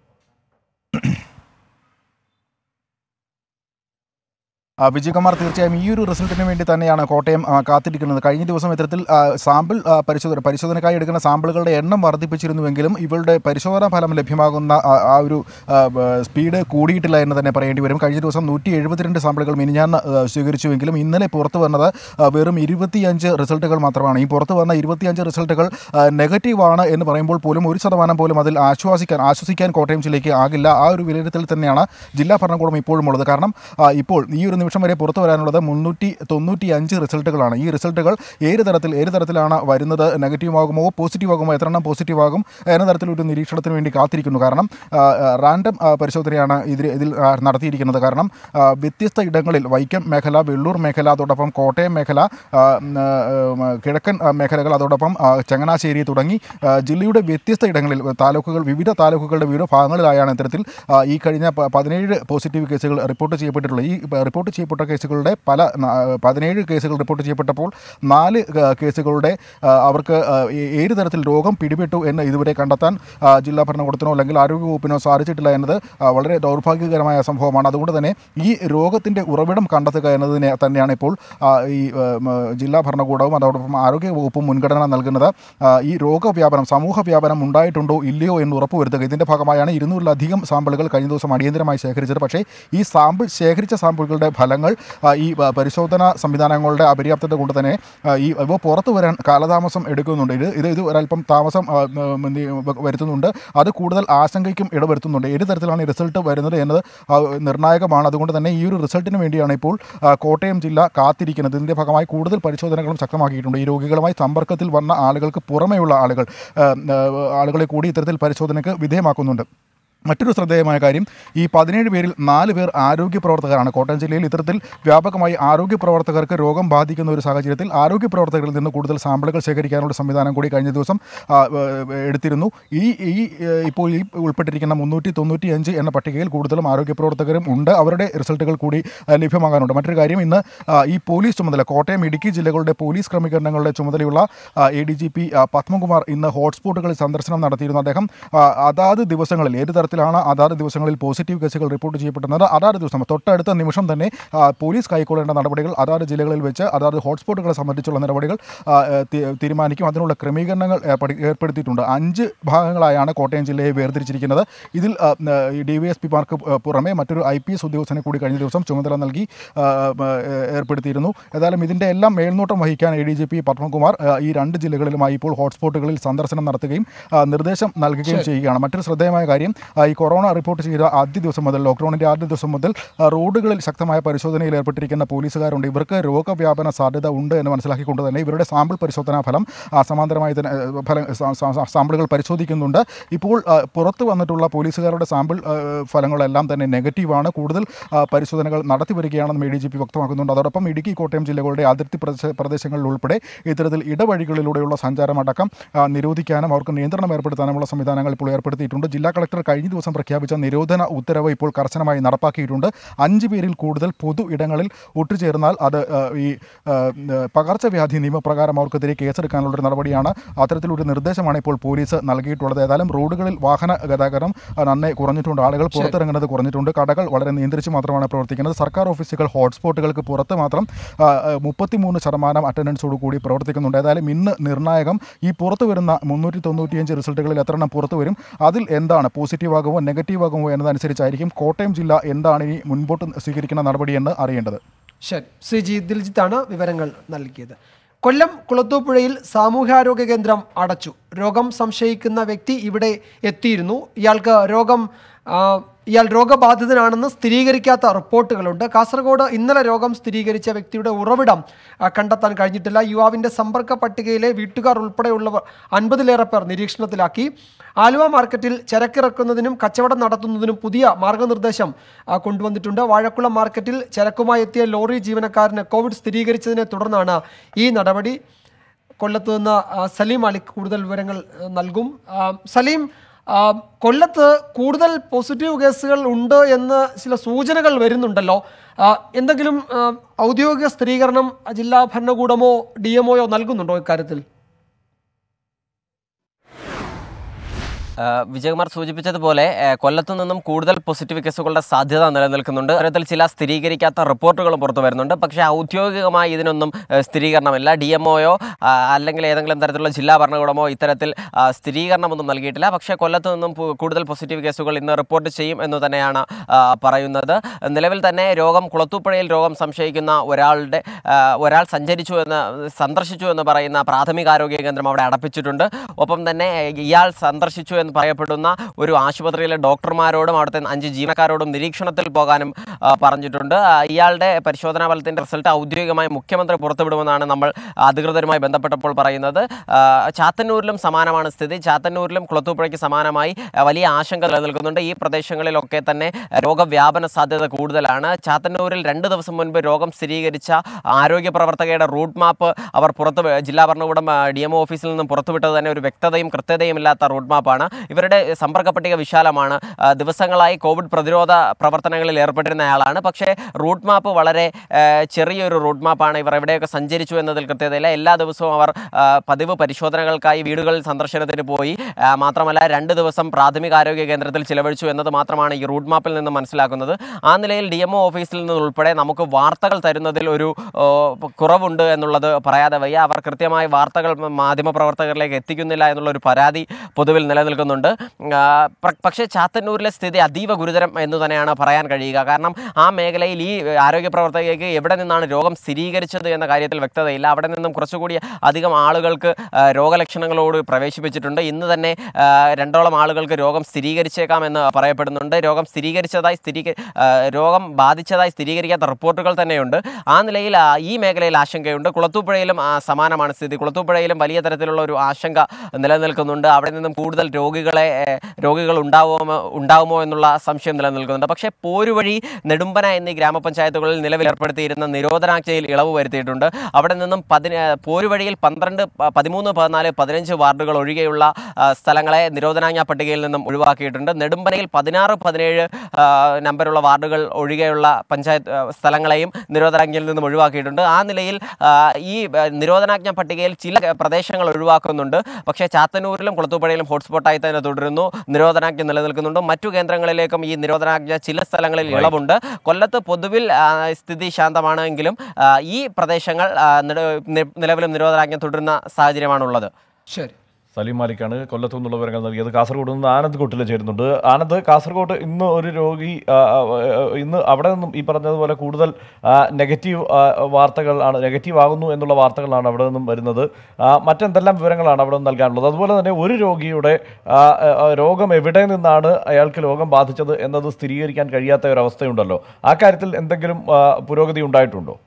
ആ, വിജയകുമാർ തീർച്ചയായും ഈ ഒരു റിസൾട്ടിന് വേണ്ടി തന്നെയാണ് കോട്ടയം ആ, കാത്തിരിക്കുന്നത് കഴിഞ്ഞ ദിവസം ഇത്തരത്തിൽ ആ, സാമ്പിൾ ആ, പരിശോധന പരിശോധനയ്ക്കായി എടുക്കുന്ന സാമ്പിളുകളുടെ എണ്ണം വർദ്ധിപ്പിച്ചിരുന്നുവെങ്കിലും ഇവരുടെ പരിശോധനാ ഫലം ലഭ്യമാകുന്ന ആ, ആ ഒരു ആ, ബ- സ്പീഡ് കൂടിയിട്ടില്ല എന്ന് തന്നെ പറയേണ്ടി വരും കഴിഞ്ഞ ദിവസം നൂറ്റി എഴുപത്തിരണ്ട് സാമ്പിളുകൾ മിനിഞ്ഞാന്ന് ആ, സ്വീകരിച്ചുവെങ്കിലും ഇന്നലെ പുറത്തു വന്നത് ആ, വെറും ഇരുപത്തിയഞ്ച് റിസൾട്ടുകൾ മാത്രമാണ് ഈ പുറത്തു വന്ന ഇരുപത്തിയഞ്ച് റിസൾട്ടുകൾ നെഗറ്റീവ് ആണ് എന്ന് പറയുമ്പോൾ പോലും ഒരു ശതമാനം പോലും അതിൽ ആശ്വാസിക്കാൻ ആശ്വസിക്കാൻ കോട്ടയം ജില്ലയ്ക്ക് ആകില്ല ആ ഒരു വിലയിരുത്തൽ തന്നെയാണ് ജില്ലാ ഭരണകൂടം ഇപ്പോഴും ഉള്ളത് കാരണം ആ, ഇപ്പോൾ ഈ ഒരു നിമിഷം വരെ പുറത്തു വരാനുള്ളത് മുന്നൂറ്റി തൊണ്ണൂറ്റി അഞ്ച് റിസൾട്ടുകളാണ് ഈ റിസൾട്ടുകൾ ഏത് തരത്തിൽ ഏത് തരത്തിലാണ് വരുന്നത് നെഗറ്റീവ് ആകുമോ പോസിറ്റീവ് ആകുമോ എത്ര എണ്ണം പോസിറ്റീവ് ആകും എന്ന തരത്തിലൊരു നിരീക്ഷണത്തിന് വേണ്ടി കാത്തിരിക്കുന്നു കാരണം റാൻഡം പരിശോധനയാണ് ഇതിൽ ഇതിൽ ആ, നടത്തിയിരിക്കുന്നത് കാരണം ആ, വ്യത്യസ്ത ഇടങ്ങളിൽ വൈക്കം മേഖല വെള്ളൂർ മേഖല അതോടൊപ്പം കോട്ടയം മേഖല ആ, ഉം, ആ, ഉം, കിഴക്കൻ ആ, മേഖലകൾ അതോടൊപ്പം ആ, ചങ്ങനാശ്ശേരി തുടങ്ങി ആ, ജില്ലയുടെ വ്യത്യസ്ത ഇടങ്ങളിൽ താലൂക്കുകൾ വിവിധ താലൂക്കുകളുടെ വിവിധ ഭാഗങ്ങളിലായാണ് ഇത്തരത്തിൽ ആ, ഈ കഴിഞ്ഞ പ- പതിനേഴ് പോസിറ്റീവ് കേസുകൾ റിപ്പോർട്ട് ചെയ്യപ്പെട്ടിട്ടുള്ളത് ഈ പ- റിപ്പോർട്ട് ചെയ്യപ്പെട്ട കേസുകളുടെ പല ന- പതിനേഴ് കേസുകൾ റിപ്പോർട്ട് ചെയ്യപ്പെട്ടപ്പോൾ നാല് ക- കേസുകളുടെ ആ, അവർക്ക് ആ, ഏ- ഏത് തരത്തിൽ രോഗം പിടിപെട്ടു എന്ന് ഇതുവരെ കണ്ടെത്താൻ ആ, ജില്ലാ ഭരണകൂടത്തിനോ അല്ലെങ്കിൽ ആരോഗ്യവകുപ്പിനോ സാധിച്ചിട്ടില്ല എന്നത് ആ, വളരെ ദൗർഭാഗ്യകരമായ സംഭവമാണ് അതുകൊണ്ട് തന്നെ ഈ രോഗത്തിൻ്റെ ഉറവിടം കണ്ടെത്തുക എന്നതിനെ തന്നെയാണ് ഇപ്പോൾ ആ, ഈ ആ, മ, ജില്ലാ ഭരണകൂടവും അതോടൊപ്പം ആരോഗ്യ വകുപ്പും മുൻഗണന നൽകുന്നത് ആ, ഈ രോഗവ്യാപനം സമൂഹ വ്യാപനം ഉണ്ടായിട്ടുണ്ടോ ഇല്ലയോ എന്ന് ഉറപ്പുവരുത്തുക ഇതിൻ്റെ ഭാഗമായാണ് ഇരുന്നൂറിലധികം സാമ്പിളുകൾ കഴിഞ്ഞ ദിവസം അടിയന്തരമായി ശേഖരിച്ചത് പക്ഷേ ഈ സാമ്പിൾ ശേഖരിച്ച സാമ്പിളുകളുടെ ഫലം ഫലങ്ങൾ ആ, ഈ ആ, പരിശോധനാ സംവിധാനങ്ങളുടെ അപര്യാപ്തത കൊണ്ട് തന്നെ ആ, ഈ ഇവ പുറത്തു വരാൻ കാലതാമസം എടുക്കുന്നുണ്ട് ഇത് ഇത് ഇത് ഒരല്പം താമസം ആ, ഉം, എന്ത് ചെയ്യും, വ- വരുത്തുന്നുണ്ട് അത് കൂടുതൽ ആശങ്കയ്ക്കും ഇടവരുത്തുന്നുണ്ട് ഏത് തരത്തിലാണ് ഈ റിസൾട്ട് വരുന്നത് എന്നത് ആ, നിർണായകമാണ് അതുകൊണ്ട് തന്നെ ഈ ഒരു റിസൾട്ടിന് വേണ്ടിയാണ് ഇപ്പോൾ ആ, കോട്ടയം ജില്ല കാത്തിരിക്കുന്നത് ഇതിൻ്റെ ഭാഗമായി കൂടുതൽ പരിശോധനകളും ശക്തമാക്കിയിട്ടുണ്ട് ഈ രോഗികളുമായി സമ്പർക്കത്തിൽ വന്ന ആളുകൾക്ക് പുറമെയുള്ള ആളുകൾ ആ, ആ, ആളുകളെ കൂടി ഇത്തരത്തിൽ പരിശോധനയ്ക്ക് വിധേയമാക്കുന്നുണ്ട് മറ്റൊരു ശ്രദ്ധേയമായ കാര്യം ഈ പതിനേഴ് പേരിൽ നാല് പേർ ആരോഗ്യ പ്രവർത്തകരാണ് കോട്ടയം ജില്ലയിൽ ഇത്തരത്തിൽ വ്യാപകമായി ആരോഗ്യ പ്രവർത്തകർക്ക് രോഗം ബാധിക്കുന്ന ഒരു സാഹചര്യത്തിൽ ആരോഗ്യ പ്രവർത്തകരിൽ നിന്ന് കൂടുതൽ സാമ്പിളുകൾ ശേഖരിക്കാനുള്ള സംവിധാനം കൂടി കഴിഞ്ഞ ദിവസം ആ, ഏ, എടുത്തിരുന്നു ഈ ഈ ഏ, ഇപ്പോൾ ഈ ഉൾപ്പെട്ടിരിക്കുന്ന മുന്നൂറ്റി തൊണ്ണൂറ്റി അഞ്ച് എന്ന പട്ടികയിൽ കൂടുതലും ആരോഗ്യ പ്രവർത്തകരും ഉണ്ട് അവരുടെ റിസൾട്ടുകൾ കൂടി ആ, ലഭ്യമാകാനുണ്ട് മറ്റൊരു കാര്യം ഇന്ന് ആ, ഈ പോലീസ് ചുമതല കോട്ടയം ഇടുക്കി ജില്ലകളുടെ പോലീസ് ക്രമീകരണങ്ങളുടെ ചുമതലയുള്ള A D G P Padmakumar ഇന്ന് ഹോട്ട്സ്പോട്ടുകളിൽ സന്ദർശനം നടത്തിയിരുന്നു അദ്ദേഹം ആ, അതാത് ദിവസങ്ങളിൽ ഏത് തരത്തിലാണ് അതാത് ദിവസങ്ങളിൽ പോസിറ്റീവ് കേസുകൾ റിപ്പോർട്ട് ചെയ്യപ്പെടുന്നത് അതാത് ദിവസം തൊട്ടടുത്ത നിമിഷം തന്നെ ആ, പോലീസ് കൈക്കൊള്ളേണ്ട നടപടികൾ അതാത് ജില്ലകളിൽ വെച്ച് അതാത് ഹോട്ട്സ്പോട്ടുകളെ സംബന്ധിച്ചുള്ള നടപടികൾ ആ, ഏ, തി- തീരുമാനിക്കും അതിനുള്ള ക്രമീകരണങ്ങൾ ഏർപ്പെടു- ഏർപ്പെടുത്തിയിട്ടുണ്ട് അഞ്ച് ഭാഗങ്ങളായാണ് കോട്ടയം ജില്ലയെ വേർതിരിച്ചിരിക്കുന്നത് ഇതിൽ ആ, ആ, ഈ ഡി വൈ എസ് പിമാർക്ക് പുറമെ മറ്റൊരു ഐ പി എസ് ഉദ്യോഗസ്ഥനെ കൂടി കഴിഞ്ഞ ദിവസം ചുമതല നൽകി ആ, ആ, ഏർപ്പെടുത്തിയിരുന്നു ഏതായാലും ഇതിൻ്റെ എല്ലാം മേൽനോട്ടം വഹിക്കാൻ A D G P Padmakumar ആ, ഈ രണ്ട് ജില്ലകളിലുമായി ഇപ്പോൾ ഹോട്ട്സ്പോട്ടുകളിൽ സന്ദർശനം നടത്തുകയും ആ, നിർദ്ദേശം നൽകുകയും ശരി. ചെയ്യുകയാണ് മറ്റൊരു ശ്രദ്ധേയമായ കാര്യം ആ, ഈ കൊറോണ റിപ്പോർട്ട് ചെയ്ത ആദ്യ ദിവസം മുതൽ ലോക്ക്ഡൌണിൻ്റെ ആദ്യ ദിവസം മുതൽ ആ, റോഡുകളിൽ ശക്തമായ പരിശോധനയിൽ ഏർപ്പെട്ടിരിക്കുന്ന പോലീസുകാരുണ്ട് ഇവർക്ക് രോഗവ്യാപന സാധ്യത ഉണ്ട് എന്ന് മനസ്സിലാക്കിക്കൊണ്ട് തന്നെ ഇവരുടെ സാമ്പിൾ പരിശോധനാ ഫലം ആ, സമാന്തരമായി തന്നെ ഏ, ഫലം സാ- സാ- സാ- സാമ്പിളുകൾ പരിശോധിക്കുന്നുണ്ട് ഇപ്പോൾ ആ, പുറത്ത് വന്നിട്ടുള്ള പോലീസുകാരുടെ സാമ്പിൾ ആ, ഫലങ്ങളെല്ലാം തന്നെ നെഗറ്റീവാണ് കൂടുതൽ ആ, പരിശോധനകൾ നടത്തി വരികയാണെന്ന് എ ഡി ജി പി വ്യക്തമാക്കുന്നുണ്ട് അതോടൊപ്പം ഇടുക്കി കോട്ടയം ജില്ലകളുടെ അതിർത്തി പ്രദേശ പ്രദേശങ്ങളിൽ ഉൾപ്പെടെ ഇത്തരത്തിൽ ഇടവഴികളിലൂടെയുള്ള സഞ്ചാരമടക്കം ആ, നിരോധിക്കാനും അവർക്ക് നിയന്ത്രണം ഏർപ്പെടുത്താനുമുള്ള സംവിധാനങ്ങൾ ഇപ്പോൾ ഏർപ്പെടുത്തിയിട്ടുണ്ട് ജില്ലാ കളക്ടർ കഴിഞ്ഞ ദിവസം പ്രഖ്യാപിച്ച നിരോധന ഉത്തരവ് ഇപ്പോൾ കർശനമായി നടപ്പാക്കിയിട്ടുണ്ട് അഞ്ച് പേരിൽ കൂടുതൽ പൊതു ഇടങ്ങളിൽ ഒത്തുചേർന്നാൽ അത് ആ, ഈ ആ, ആ, പകർച്ചവ്യാധി നിയമപ്രകാരം അവർക്കെതിരെ കേസെടുക്കാനുള്ള ഒരു നടപടിയാണ് അത്തരത്തിലൊരു നിർദ്ദേശമാണ് ഇപ്പോൾ പോലീസ് നൽകിയിട്ടുള്ളത് ഏതായാലും റോഡുകളിൽ വാഹന ഗതാഗതം ആ, നന്നേ കുറഞ്ഞിട്ടുണ്ട് ആളുകൾ പുറത്തിറങ്ങുന്നത് കുറഞ്ഞിട്ടുണ്ട് കടകൾ വളരെ നിയന്ത്രിച്ച് മാത്രമാണ് പ്രവർത്തിക്കുന്നത് സർക്കാർ ഓഫീസുകൾ ഹോട്ട്സ്പോട്ടുകൾക്ക് പുറത്ത് മാത്രം മുപ്പത്തിമൂന്ന് ശതമാനം അറ്റൻഡൻസോട് കൂടി പ്രവർത്തിക്കുന്നുണ്ട് ഏതായാലും ഇന്ന് നിർണായകം ഈ പുറത്തു വരുന്ന മുന്നൂറ്റി തൊണ്ണൂറ്റിയഞ്ച് റിസൾട്ടുകളിൽ എത്ര എണ്ണം പുറത്തു വരും അതിൽ എന്താണ് പോസിറ്റീവ് ആകുമോ നെഗറ്റീവ് ആകുമോ എന്നതനുസരിച്ചായിരിക്കും കോട്ടയം ജില്ല എന്താണ് ഇനി മുൻപോട്ട് സ്വീകരിക്കുന്ന നടപടിയെന്ന് അറിയേണ്ടത് ശരി സി ജി ദിൽജിത്താണ് വിവരങ്ങൾ നൽകിയത് കൊല്ലം കുളത്തൂപ്പുഴയിൽ സാമൂഹ്യാരോഗ്യ കേന്ദ്രം അടച്ചു രോഗം സംശയിക്കുന്ന വ്യക്തി ഇവിടെ എത്തിയിരുന്നു ഇയാൾക്ക് രോഗം ആ, ഇയാൾ രോഗബാധിതനാണെന്ന് സ്ഥിരീകരിക്കാത്ത റിപ്പോർട്ടുകളുണ്ട് കാസർഗോഡ് ഇന്നലെ രോഗം സ്ഥിരീകരിച്ച വ്യക്തിയുടെ ഉറവിടം ആ, കണ്ടെത്താൻ കഴിഞ്ഞിട്ടില്ല യുവാവിൻ്റെ സമ്പർക്ക പട്ടികയിലെ വീട്ടുകാർ ഉൾപ്പെടെയുള്ളവർ അൻപതിലേറെ പേർ നിരീക്ഷണത്തിലാക്കി ആലുവ മാർക്കറ്റിൽ ചരക്കിറക്കുന്നതിനും കച്ചവടം നടത്തുന്നതിനും പുതിയ മാർഗനിർദ്ദേശം ആ, കൊണ്ടുവന്നിട്ടുണ്ട് വാഴക്കുളം മാർക്കറ്റിൽ ചരക്കുമായി എത്തിയ ലോറി ജീവനക്കാരന് കോവിഡ് സ്ഥിരീകരിച്ചതിനെ തുടർന്നാണ് ഈ നടപടി കൊല്ലത്ത് നിന്ന് ആ, സലീം അലി കൂടുതൽ വിവരങ്ങൾ ആ, നൽകും ആ, സലീം ആ, കൊല്ലത്ത് കൂടുതൽ പോസിറ്റീവ് കേസുകൾ ഉണ്ട് എന്ന് ചില സൂചനകൾ വരുന്നുണ്ടല്ലോ ആ, എന്തെങ്കിലും ആ, ഔദ്യോഗിക സ്ഥിരീകരണം ജില്ലാ ഭരണകൂടമോ ഡി എംഒയോ നൽകുന്നുണ്ടോ ഇക്കാര്യത്തിൽ ആ, വിജയകുമാർ സൂചിപ്പിച്ചതുപോലെ ആ, കൊല്ലത്തു നിന്നും കൂടുതൽ പോസിറ്റീവ് കേസുകളുടെ സാധ്യത നിലനിൽക്കുന്നുണ്ട് അത്തരത്തിൽ ചില സ്ഥിരീകരിക്കാത്ത റിപ്പോർട്ടുകളും പുറത്തു വരുന്നുണ്ട് പക്ഷേ ഔദ്യോഗികമായി ഇതിനൊന്നും ആ, സ്ഥിരീകരണമില്ല ഡി എംഒയോ അല്ലെങ്കിൽ ഏതെങ്കിലും തരത്തിലുള്ള ജില്ലാ ഭരണകൂടമോ ഇത്തരത്തിൽ ആ, സ്ഥിരീകരണമൊന്നും നൽകിയിട്ടില്ല പക്ഷേ കൊല്ലത്തു നിന്നും പു- കൂടുതൽ പോസിറ്റീവ് കേസുകൾ ഇന്ന് റിപ്പോർട്ട് ചെയ്യും എന്ന് തന്നെയാണ് ആ, പറയുന്നത് നിലവിൽ തന്നെ രോഗം കുളത്തൂപ്പുഴയിൽ രോഗം സംശയിക്കുന്ന ഒരാളുടെ ആ, ഒരാൾ സഞ്ചരിച്ചു എന്ന് സന്ദർശിച്ചു എന്ന് പറയുന്ന പ്രാഥമികാരോഗ്യ കേന്ദ്രം അവിടെ അടപ്പിച്ചിട്ടുണ്ട് ഒപ്പം തന്നെ ഇയാൾ സന്ദർശിച്ചു എന്ന് പറയപ്പെടുന്ന ഒരു ആശുപത്രിയിലെ ഡോക്ടർമാരോടും അവിടുത്തെ അഞ്ച് ജീവനക്കാരോടും നിരീക്ഷണത്തിൽ പോകാനും ആ, പറഞ്ഞിട്ടുണ്ട് ആ, ഇയാളുടെ പരിശോധനാ ഫലത്തിന്റെ റിസൾട്ട് ഔദ്യോഗികമായി മുഖ്യമന്ത്രി പുറത്തുവിടുമെന്നാണ് നമ്മൾ അധികൃതരുമായി ബന്ധപ്പെട്ടപ്പോൾ പറയുന്നത് ആ, ചാത്തന്നൂരിലും സമാനമാണ് സ്ഥിതി ചാത്തന്നൂരിലും കുളത്തൂപ്പുഴയ്ക്ക് സമാനമായി ആ, വലിയ ആശങ്ക നിലനിൽക്കുന്നുണ്ട് ഈ പ്രദേശങ്ങളിലൊക്കെ തന്നെ രോഗവ്യാപന സാധ്യത കൂടുതലാണ് ചാത്തന്നൂരിൽ രണ്ട് ദിവസം മുൻപ് രോഗം സ്ഥിരീകരിച്ച ആരോഗ്യ പ്രവർത്തകയുടെ റൂട്ട് മാപ്പ് അവർ പുറത്ത് വ- ജില്ലാ ഭരണകൂടം ഡി എം ഓഫീസിൽ നിന്നും പുറത്തുവിട്ടത് തന്നെ ഒരു വ്യക്തതയും കൃത്യതയും ഇല്ലാത്ത റൂട്ട് മാപ്പാണ് ഇവരുടെ സമ്പർക്ക പട്ടിക വിശാലമാണ് ആ, ദിവസങ്ങളായി കോവിഡ് പ്രതിരോധ പ്രവർത്തനങ്ങളിൽ ഏർപ്പെട്ടിരുന്നയാളാണ് പക്ഷേ റൂട്ട് മാപ്പ് വളരെ ആ, ചെറിയൊരു റൂട്ട് മാപ്പാണ് ഇവർ എവിടെയൊക്കെ സഞ്ചരിച്ചു എന്നതിൽ കൃത്യതയില്ല എല്ലാ ദിവസവും അവർ ആ, പതിവ് പരിശോധനകൾക്കായി വീടുകളിൽ സന്ദർശനത്തിന് പോയി ആ, മാത്രമല്ല രണ്ട് ദിവസം പ്രാഥമിക ആരോഗ്യ കേന്ദ്രത്തിൽ ചിലവഴിച്ചു എന്നത് മാത്രമാണ് ഈ റൂട്ട് മാപ്പിൽ നിന്ന് മനസ്സിലാക്കുന്നത് ആ നിലയിൽ ഡി എം ഒ ഓഫീസിൽ നിന്നുൾപ്പെടെ നമുക്ക് വാർത്തകൾ തരുന്നതിൽ ഒരു ഓ, കുറവുണ്ട് എന്നുള്ളത് പറയാതെ വയ്യ അവർ കൃത്യമായി വാർത്തകൾ മാധ്യമപ്രവർത്തകരിലേക്ക് എത്തിക്കുന്നില്ല എന്നുള്ള ഒരു പരാതി പൊതുവിൽ നിലനിൽക്കുന്നുണ്ട് നിലനിൽക്കുന്നുണ്ട് ആ, പ്ര- പക്ഷേ ചാത്തന്നൂരിലെ സ്ഥിതി അതീവ ഗുരുതരം എന്ന് തന്നെയാണ് പറയാൻ കഴിയുക കാരണം ആ മേഖലയിൽ ഈ ആരോഗ്യ പ്രവർത്തകർക്ക് എവിടെ നിന്നാണ് രോഗം സ്ഥിരീകരിച്ചത് എന്ന കാര്യത്തിൽ വ്യക്തതയില്ല അവിടെ നിന്നും കുറച്ചുകൂടി അധികം ആളുകൾക്ക് ആ, രോഗലക്ഷണങ്ങളോട് പ്രവേശിപ്പിച്ചിട്ടുണ്ട് ഇന്ന് തന്നെ ആ, രണ്ടോളം ആളുകൾക്ക് രോഗം സ്ഥിരീകരിച്ചേക്കാമെന്ന് പറയപ്പെടുന്നുണ്ട് രോഗം സ്ഥിരീകരിച്ചതായി സ്ഥിരീക ആ, രോഗം ബാധിച്ചതായി സ്ഥിരീകരിക്കാത്ത റിപ്പോർട്ടുകൾ തന്നെയുണ്ട് ആ നിലയിൽ ആ, ഈ മേഖലയിൽ ആശങ്കയുണ്ട് കുളത്തൂപ്പുഴയിലും ആ, സമാനമാണ് സ്ഥിതി കുളത്തൂപ്പുഴയിലും വലിയ തരത്തിലുള്ള ഒരു ആശങ്ക നിലനിൽക്കുന്നുണ്ട് അവിടെ നിന്നും കൂടുതൽ രോഗികളെ ഏ, രോഗികൾ ഉണ്ടാവുമോ ഉണ്ടാവുമോ എന്നുള്ള സംശയം നിലനിൽക്കുന്നുണ്ട് പക്ഷേ പോരുവഴി നെടുമ്പന എന്നീ ഗ്രാമപഞ്ചായത്തുകളിൽ നിലവിൽ ഏർപ്പെടുത്തിയിരുന്ന നിരോധനാജ്ഞയിൽ ഇളവ് വരുത്തിയിട്ടുണ്ട് അവിടെ നിന്നും പതിന പോരുവഴിയിൽ പന്ത്രണ്ട് പ- പതിമൂന്ന് പതിനാല് പതിനഞ്ച് വാർഡുകൾ ഒഴികെയുള്ള ആ, സ്ഥലങ്ങളെ നിരോധനാജ്ഞ പട്ടികയിൽ നിന്നും ഒഴിവാക്കിയിട്ടുണ്ട് നെടുമ്പനയിൽ പതിനാറ് പതിനേഴ് ആ, നമ്പറുള്ള വാർഡുകൾ ഒഴികെയുള്ള പഞ്ചായത്ത് ആ, സ്ഥലങ്ങളെയും നിരോധനാജ്ഞയിൽ നിന്നും ഒഴിവാക്കിയിട്ടുണ്ട് ആ നിലയിൽ ആ, ഈ ആ, നിരോധനാജ്ഞ പട്ടികയിൽ ചില പ്രദേശങ്ങൾ ഒഴിവാക്കുന്നുണ്ട് പക്ഷേ ചാത്തന്നൂരിലും കുളത്തൂപ്പുഴയിലും ഹോട്ട്സ്പോട്ടായി തന്നെ തുടരുന്നു നിരോധനാജ്ഞ നിലനിൽക്കുന്നുണ്ട് മറ്റു കേന്ദ്രങ്ങളിലേക്കും ഈ നിരോധനാജ്ഞ ചില സ്ഥലങ്ങളിൽ Right. ഇളവുണ്ട് കൊല്ലത്ത് പൊതുവിൽ ആ, സ്ഥിതി ശാന്തമാണെങ്കിലും ആ, ഈ പ്രദേശങ്ങൾ ആ, നില- നി- നിലവിലും നിരോധനാജ്ഞ തുടരുന്ന സാഹചര്യമാണുള്ളത് ശരി സലീം മാലിക്കാണ് കൊല്ലത്തു നിന്നുള്ള വിവരങ്ങൾ നൽകിയത് കാസർഗോഡ് നിന്ന് ആനന്ദ് കൊട്ടിൽ ചേരുന്നുണ്ട് ആനന്ദ് കാസർഗോഡ് ഇന്ന് ഒരു രോഗി ആ, ആ, ആ, ഇന്ന് അവിടെ നിന്നും ഈ പറഞ്ഞതുപോലെ കൂടുതൽ ആ, നെഗറ്റീവ് ആ, വാർത്തകൾ ആണ് നെഗറ്റീവ് ആകുന്നു എന്നുള്ള വാർത്തകളാണ് അവിടെ നിന്നും വരുന്നത് ആ, മറ്റെന്തെല്ലാം വിവരങ്ങളാണ് അവിടെ നിന്ന് നൽകാനുള്ളത് അതുപോലെ തന്നെ ഒരു രോഗിയുടെ ആ, ആ, രോഗം എവിടെ നിന്നാണ് അയാൾക്ക് രോഗം ബാധിച്ചത് എന്നത് സ്ഥിരീകരിക്കാൻ കഴിയാത്ത ഒരു അവസ്ഥയുണ്ടല്ലോ ആ കാര്യത്തിൽ എന്തെങ്കിലും ആ, പുരോഗതി ഉണ്ടായിട്ടുണ്ടോ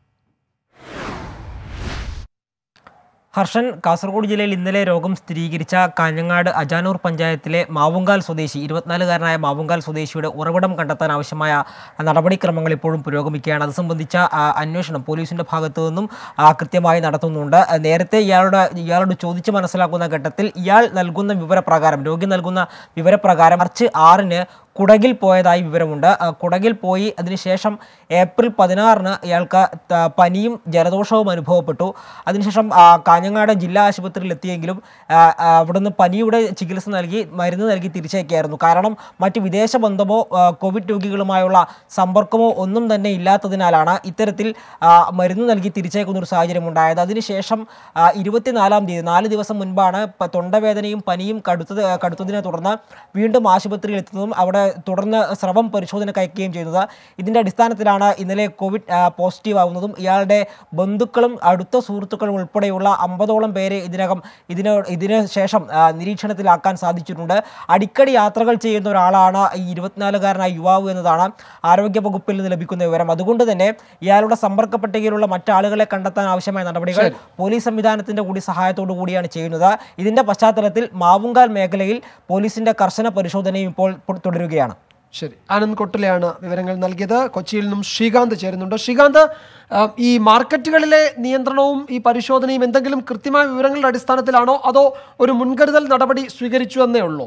ഹർഷൻ കാസർഗോഡ് ജില്ലയിൽ ഇന്നലെ രോഗം സ്ഥിരീകരിച്ച കാഞ്ഞങ്ങാട് അജാനൂർ പഞ്ചായത്തിലെ മാവുങ്കാൽ സ്വദേശി ഇരുപത്തിനാലുകാരനായ മാവുങ്കാൽ സ്വദേശിയുടെ ഉറവിടം കണ്ടെത്താൻ ആവശ്യമായ നടപടിക്രമങ്ങൾ ഇപ്പോഴും പുരോഗമിക്കുകയാണ് അത് സംബന്ധിച്ച ആ, അന്വേഷണം പോലീസിന്റെ ഭാഗത്തു നിന്നും ആ, കൃത്യമായി നടത്തുന്നുണ്ട് ആ, നേരത്തെ ഇയാളുടെ ഇയാളോട് ചോദിച്ച് മനസ്സിലാക്കുന്ന ഘട്ടത്തിൽ ഇയാൾ നൽകുന്ന വിവരപ്രകാരം രോഗി നൽകുന്ന വിവരപ്രകാരം മാർച്ച് ആറിന് കുടകിൽ പോയതായി വിവരമുണ്ട് ആ, കുടകിൽ പോയി അതിനുശേഷം ഏപ്രിൽ പതിനാറിന് ഇയാൾക്ക് ത- പനിയും ജലദോഷവും അനുഭവപ്പെട്ടു അതിനുശേഷം ആ, കാഞ്ഞങ്ങാട് ജില്ലാ ആശുപത്രിയിൽ എത്തിയെങ്കിലും ആ, ആ, അവിടുന്ന് പനിയുടെ ചികിത്സ നൽകി മരുന്ന് നൽകി തിരിച്ചയക്കുകയായിരുന്നു കാരണം മറ്റ് വിദേശ ബന്ധമോ ആ, കോവിഡ് രോഗികളുമായുള്ള സമ്പർക്കമോ ഒന്നും തന്നെ ഇല്ലാത്തതിനാലാണ് ഇത്തരത്തിൽ ആ, മരുന്ന് നൽകി തിരിച്ചയക്കുന്ന ഒരു സാഹചര്യം ഉണ്ടായത് അതിനുശേഷം ആ, ഇരുപത്തിനാലാം തീയതി നാല് ദിവസം മുൻപാണ് പ- തൊണ്ടവേദനയും പനിയും കടുത്തത് കടുത്തതിനെ തുടർന്ന് വീണ്ടും ആശുപത്രിയിൽ എത്തുന്നതും അവിടെ തുടർന്ന് സ്രവം പരിശോധനയ്ക്ക് അയക്കുകയും ചെയ്യുന്നത് ഇതിൻ്റെ അടിസ്ഥാനത്തിലാണ് ഇന്നലെ കോവിഡ് ആ, പോസിറ്റീവ് ആവുന്നതും ഇയാളുടെ ബന്ധുക്കളും അടുത്ത സുഹൃത്തുക്കളും ഉൾപ്പെടെയുള്ള അമ്പതോളം പേരെ ഇതിനകം ഇതിന് ഇതിന് ശേഷം ആ, നിരീക്ഷണത്തിലാക്കാൻ സാധിച്ചിട്ടുണ്ട് അടിക്കടി യാത്രകൾ ചെയ്യുന്ന ഒരാളാണ് ഈ ഇരുപത്തിനാലുകാരനായ യുവാവ് എന്നതാണ് ആരോഗ്യ വകുപ്പിൽ നിന്ന് ലഭിക്കുന്ന വിവരം അതുകൊണ്ട് തന്നെ ഇയാളുടെ സമ്പർക്ക പട്ടികയിലുള്ള മറ്റാളുകളെ കണ്ടെത്താൻ ആവശ്യമായ നടപടികൾ ശരി. പോലീസ് സംവിധാനത്തിന്റെ കൂടി സഹായത്തോടു കൂടിയാണ് ചെയ്യുന്നത് ഇതിന്റെ പശ്ചാത്തലത്തിൽ മാവുങ്കാൽ മേഖലയിൽ പോലീസിന്റെ കർശന പരിശോധനയും ഇപ്പോൾ തുടരുകയാണ് ശരി ആനന്ദ് കൊട്ടിലെയാണ് വിവരങ്ങൾ നൽകിയത് കൊച്ചിയിൽ നിന്നും ശ്രീകാന്ത് ചേരുന്നുണ്ട് ശ്രീകാന്ത് ആ, ഈ മാർക്കറ്റുകളിലെ നിയന്ത്രണവും ഈ പരിശോധനയും എന്തെങ്കിലും കൃത്യമായ വിവരങ്ങളുടെ അടിസ്ഥാനത്തിലാണോ അതോ ഒരു മുൻകരുതൽ നടപടി സ്വീകരിച്ചു എന്നേ ഉള്ളൂ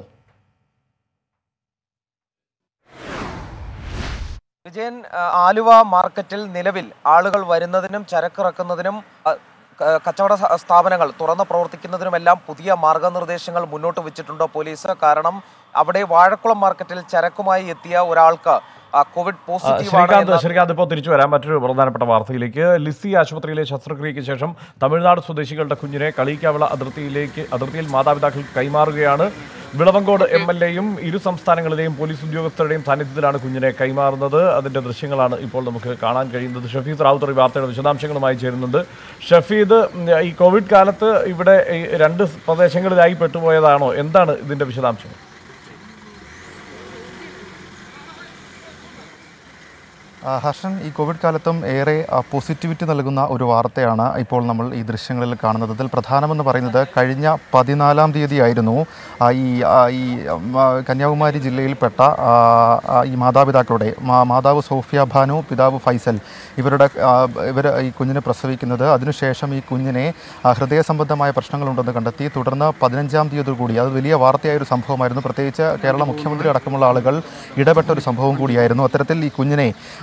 വിജയൻ ആ, ആലുവ മാർക്കറ്റിൽ നിലവിൽ ആളുകൾ വരുന്നതിനും ചരക്കിറക്കുന്നതിനും ആ, ക- കച്ചവട സ- സ്ഥാപനങ്ങൾ തുറന്ന് പ്രവർത്തിക്കുന്നതിനുമെല്ലാം പുതിയ മാർഗനിർദ്ദേശങ്ങൾ മുന്നോട്ട് വെച്ചിട്ടുണ്ടോ പോലീസ് കാരണം അവിടെ വാഴക്കുളം മാർക്കറ്റിൽ ചരക്കുമായി എത്തിയ ഒരാൾക്ക് ആ, കോവിഡ് ആ, പോസിറ്റീവ് ശ്രീകാന്ത് ആണ് ശ്രീകാന്ത് ഇപ്പോൾ തിരിച്ചു വരാം മറ്റൊരു പ്രധാനപ്പെട്ട വാർത്തയിലേക്ക് ലിസി ആശുപത്രിയിലെ ശസ്ത്രക്രിയയ്ക്ക് ശേഷം തമിഴ്നാട് സ്വദേശികളുടെ കുഞ്ഞിനെ കളിക്കാവിള അതിർത്തിയിലേക്ക് അതിർത്തിയിൽ മാതാപിതാക്കൾ കൈമാറുകയാണ് വിളവങ്കോട് എം എൽ എയും ഇരു സംസ്ഥാനങ്ങളിലെയും പോലീസ് ഉദ്യോഗസ്ഥരുടെയും സാന്നിധ്യത്തിലാണ് കുഞ്ഞിനെ കൈമാറുന്നത് അതിന്റെ ദൃശ്യങ്ങളാണ് ഇപ്പോൾ നമുക്ക് കാണാൻ കഴിയുന്നത് ഷഫീദ് റാവുത്തർ ഈ വാർത്തയുടെ വിശദാംശങ്ങളുമായി ചേരുന്നുണ്ട് ഷഫീദ് ഉം, ഈ കോവിഡ് കാലത്ത് ഇവിടെ ഈ രണ്ട് പ്രദേശങ്ങളിലായി പെട്ടുപോയതാണോ എന്താണ് ഇതിന്റെ വിശദാംശങ്ങൾ ആ, ഹർഷൻ ഈ കോവിഡ് കാലത്തും ഏറെ ആ, പോസിറ്റിവിറ്റി നൽകുന്ന ഒരു വാർത്തയാണ് ഇപ്പോൾ നമ്മൾ ഈ ദൃശ്യങ്ങളിൽ കാണുന്നത് അതിൽ പ്രധാനമെന്ന് പറയുന്നത് കഴിഞ്ഞ പതിനാലാം തീയതി ആയിരുന്നു ആ, ഈ ആ, ഈ ഉം, ആ, കന്യാകുമാരി ജില്ലയിൽപ്പെട്ട ആ, ആ, ഈ മാതാപിതാക്കളുടെ മാ- മാതാവ് സോഫിയ ഭാനു പിതാവ് ഫൈസൽ ഇവരുടെ ഇവർ ഈ കുഞ്ഞിനെ പ്രസവിക്കുന്നത് അതിനുശേഷം ഈ കുഞ്ഞിനെ ആ, ഹൃദയ സംബന്ധമായ പ്രശ്നങ്ങളുണ്ടെന്ന് കണ്ടെത്തി തുടർന്ന് പതിനഞ്ചാം തീയതി കൂടി അത് വലിയ വാർത്തയായ ഒരു സംഭവമായിരുന്നു പ്രത്യേകിച്ച് കേരള മുഖ്യമന്ത്രി അടക്കമുള്ള ആളുകൾ ഇടപെട്ട ഒരു സംഭവം കൂടിയായിരുന്നു അത്തരത്തിൽ ഈ കുഞ്ഞിനെ ആ,